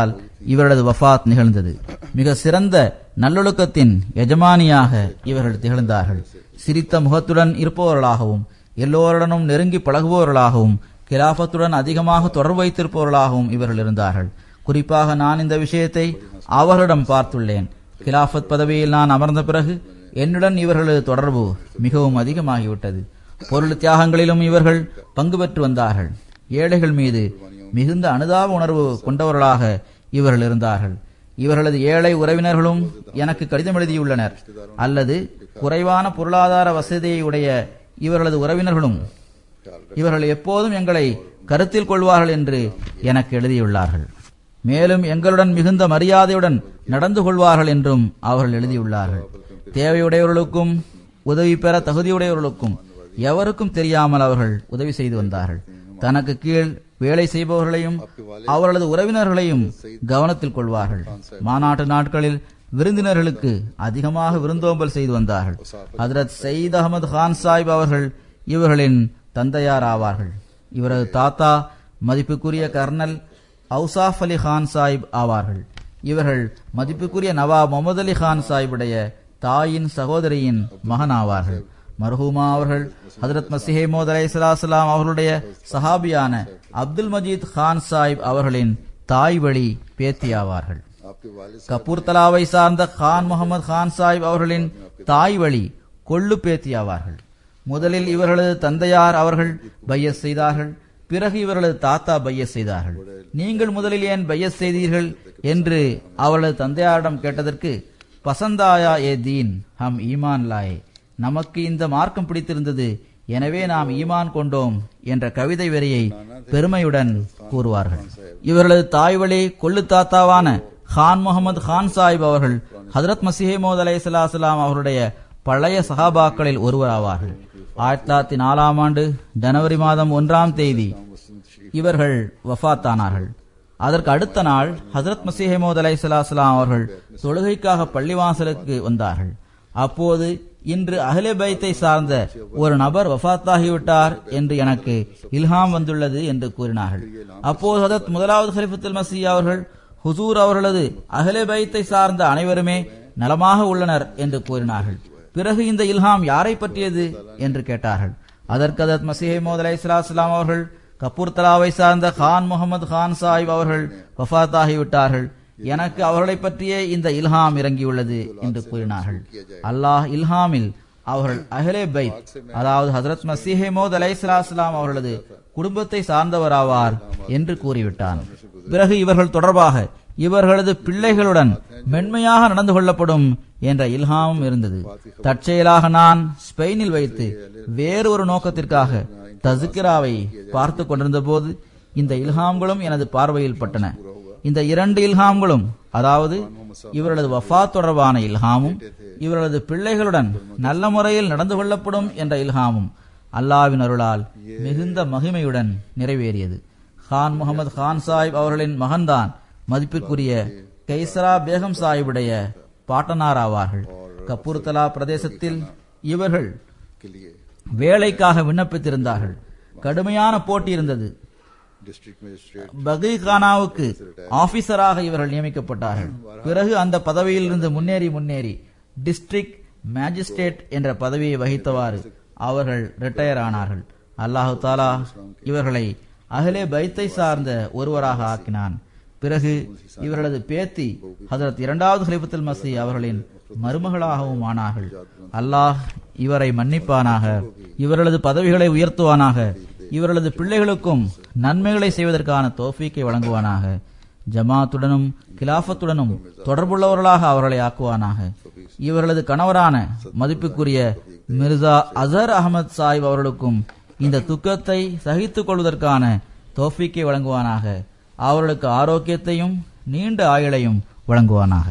இவரது வஃபாத் நிகழ்ந்தது மிக சிறந்த நல்லொழுக்கத்தின் எஜமானியாக இவர்கள் திகழ்ந்தார்கள் சிரித்த முகத்துடன் இருப்பவர்களாகவும் எல்லோருடனும் நெருங்கி பழகுபவர்களாகவும் கிலாபத்துடன் அதிகமாக தொடர்பு வைத்திருப்பவர்களாகவும் இவர்கள் இருந்தார்கள் குறிப்பாக நான் இந்த விஷயத்தை அவர்களிடம் பார்த்துள்ளேன் கிலாஃபத் பதவியில் நான் அமர்ந்த பிறகு என்னுடன் இவர்களது தொடர்பு மிகவும் அதிகமாகிவிட்டது பொருள் தியாகங்களிலும் இவர்கள் பங்கு பெற்று வந்தார்கள் ஏழைகள் மீது மிகுந்த அனுதாப உணர்வு கொண்டவர்களாக இவர்கள் இருந்தார்கள் இவர்களது ஏழை உறவினர்களும் எனக்கு கடிதம் எழுதியுள்ளனர் அல்லது குறைவான பொருளாதார வசதியை உடைய இவர்களது உறவினர்களும் இவர்கள் எப்போதும் எங்களை கருத்தில் கொள்வார்கள் என்று எனக்கு எழுதியுள்ளார்கள் மேலும் எங்களுடன் மிகுந்த மரியாதையுடன் நடந்து கொள்வார்கள் என்றும் அவர்கள் எழுதியுள்ளார்கள் தேவையுடையவர்களுக்கும் உதவி பெற தகுதியுடையவர்களுக்கும் எவருக்கும் தெரியாமல் அவர்கள் உதவி செய்து வந்தார்கள் தனக்கு கீழ் வேலை செய்பவர்களையும் அவர்களது உறவினர்களையும் கவனத்தில் கொள்வார்கள் மாநாட்டு நாட்களில் விருந்தினர்களுக்கு அதிகமாக விருந்தோம்பல் செய்து வந்தார்கள் ஹதரத் சயீத் அகமது கான் சாஹிப் அவர்கள் இவர்களின் தந்தையார் ஆவார்கள் இவரது தாத்தா மதிப்புக்குரிய கர்னல் அவுசாஃப் அலி கான் சாஹிப் ஆவார்கள் இவர்கள் மதிப்புக்குரிய நவாப் முகமது அலி கான் சாஹிபுடைய தாயின் சகோதரியின் மகன் ஆவார்கள் மர்ஹூமா அவர்கள் ஹதரத் மசிஹேமோத் அலை சலாசலாம் அவர்களுடைய சஹாபியான அப்துல் மஜீத் கான் சாஹிப் அவர்களின் தாய் வழி பேத்தி ஆவார்கள் आपके वालिद கபூர்தலாவை சார்ந்த கான் முகமது கான் சாஹிப் அவர்களின் தாய் வழி கொள்ளு பேத்தி ஆவார்கள் முதலில் இவர்களது தந்தையார் அவர்கள் பையஸ் செய்தார்கள் பிறகு இவர்களது தாத்தா பையஸ் செய்தார்கள் நீங்கள் முதலில் ஏன் பையஸ் செய்தீர்கள் என்று அவர்களது தந்தையாரிடம் கேட்டதற்கு பசந்தாயா ஏ தீன் ஹம் ஈமான் லாயே நமக்கு இந்த மார்க்கம் பிடித்திருந்தது எனவே நாம் ஈமான் கொண்டோம் என்ற கவிதை வரியை பெருமையுடன் கூறுவார்கள் இவர்களது தாய்வழி கொள்ளு தாத்தாவான கான் முகமது கான் சாஹிப் அவர்கள் ஹதரத் மசிஹமோத் அலை சலாசலாம் அவருடைய பழைய சஹாபாக்களில் ஒருவர் ஆவார்கள் ஆயிரத்தி தொள்ளாயிரத்தி நாலாம் ஆண்டு ஜனவரி மாதம் ஒன்றாம் தேதி இவர்கள் வஃபாத்தானார்கள் அதற்கு அடுத்த நாள் ஹசரத் மசீஹமோத் அலை சலாசலாம் அவர்கள் தொழுகைக்காக பள்ளிவாசலுக்கு வந்தார்கள் அப்போது இன்று அஹ்லே பைத்தை சார்ந்த ஒரு நபர் வஃபாத்தாகிவிட்டார் என்று எனக்கு இல்ஹாம் வந்துள்ளது என்று கூறினார்கள் அப்போது ஹதரத் முதலாவது ஹலிஃபத்துல் மசி அவர்கள் ஹுசூர் அவர்களது அஹ்லே பைத்தை சார்ந்த அனைவருமே நலமாக உள்ளனர் என்று கூறினார்கள் பிறகு இந்த இல்ஹாம் யாரை பற்றியது என்று கேட்டார்கள் அதற்கு அதத் மசீஹ் மோத் அலை சலாஸ்லாம் அவர்கள் கபூர்தலாவை சார்ந்த கான் முகமது கான் சாஹிப் அவர்கள் வஃபாத்தாகிவிட்டார்கள் எனக்கு அவர்களை பற்றியே இந்த இல்ஹாம் இறங்கியுள்ளது என்று கூறினார்கள் அல்லாஹ் இல்ஹாமில் அவர்கள் அஹ்லே பைத் அதாவது ஹசரத் மசீஹே மோத் அலை சலாஸ்லாம் அவர்களது குடும்பத்தை சார்ந்தவராவார் என்று கூறிவிட்டான் பிறகு இவர்கள் தொடர்பாக இவர்களது பிள்ளைகளுடன் மென்மையாக நடந்து கொள்ளப்படும் என்ற இல்ஹாமும் இருந்தது தற்செயலாக நான் ஸ்பெயினில் வைத்து வேறு ஒரு நோக்கத்திற்காக தசுக்கிராவை பார்த்து கொண்டிருந்த போது இந்த இல்ஹாம்களும் எனது பார்வையில் பட்டன இந்த இரண்டு இல்ஹாம்களும் அதாவது இவர்களது வஃபா தொடர்பான இல்ஹாமும் இவர்களது பிள்ளைகளுடன் நல்ல முறையில் நடந்து கொள்ளப்படும் என்ற இல்ஹாமும் அல்லாவின் அருளால் மிகுந்த மகிமையுடன் நிறைவேறியது கான் முகமது கான் சாஹிப் அவர்களின் மகன்தான் மதிப்பிற்குரிய கைசரா பேகம் சாஹிபுடைய பாட்டனார் ஆவார்கள் கபூர்தலா பிரதேசத்தில் இவர்கள் के लिए வேலைக்காக விண்ணப்பித்திருந்தார்கள் கடுமையான போட்டி இருந்தது डिस्ट्रिक्ट मजिस्ट्रेट பகீகானாவுக்கு ஆபீசராக இவர்கள் நியமிக்கப்பட்டார்கள் பிறகு அந்த பதவியில் இருந்து முன்னேறி முன்னேறி டிஸ்ட்ரிக்ட் மேஜிஸ்ட்ரேட் என்ற பதவியை வகித்தவாறு அவர்கள் ரிட்டையர் ஆனார்கள் அல்லாஹு தாலா இவர்களை அகலே பைத்தை சார்ந்த ஒருவராக ஆக்கினான் பிறகு இவர்களது பேத்தி ஹதரத் இரண்டாவது ஹலிபத்துல் மசி அவர்களின் மருமகளாகவும் ஆனார்கள் அல்லாஹ் இவரை மன்னிப்பானாக இவர்களது பதவிகளை உயர்த்துவானாக இவர்களது பிள்ளைகளுக்கும் நன்மைகளை செய்வதற்கான தோஃபீக்கை வழங்குவானாக ஜமாத்துடனும் கிலாஃபத்துடனும் தொடர்புள்ளவர்களாக அவர்களை ஆக்குவானாக இவர்களது கணவரான மதிப்புக்குரிய மிர்சா அசர் அகமது சாஹிப் அவர்களுக்கும் இந்த துக்கத்தை சகித்துக் கொள்வதற்கான தோஃபீக்கை வழங்குவானாக அவர்களுக்கு ஆரோக்கியத்தையும் நீண்ட ஆயுளையும் வழங்குவானாக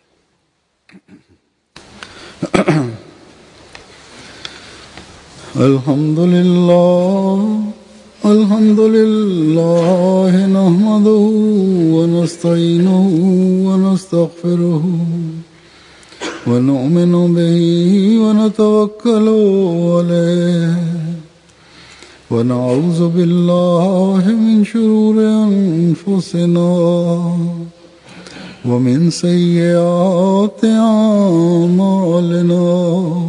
الحمد لله الحمد لله نحمده ونستعينه ونستغفره ونؤمن به ونتوكل عليه ونعوذ بالله من شرور أنفسنا ومن سيئات أعمالنا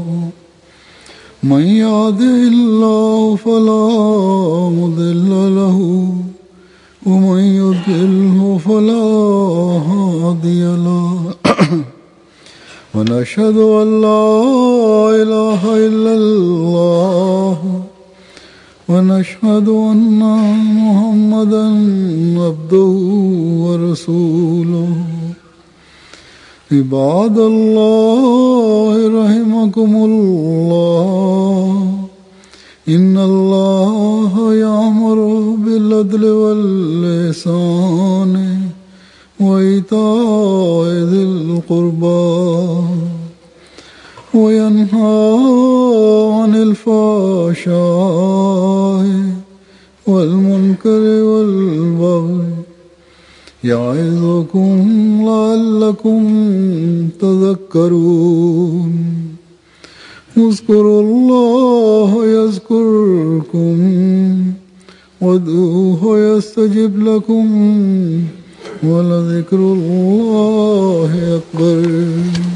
من يهده الله فلا مضل له ومن يضلله فلا هادي له ونشهد أن لا إله إلا الله ونشهد أن محمدا عبده ورسوله عباد الله رحمكم الله إن الله يأمر بالعدل واللسان وإيتاء ذي القربى وينهى عن الفحشاء والمنكر والبغي يعظكم لعلكم تذكرون اذكروا الله يذكركم وادعوه يستجب لكم ولذكر الله أكبر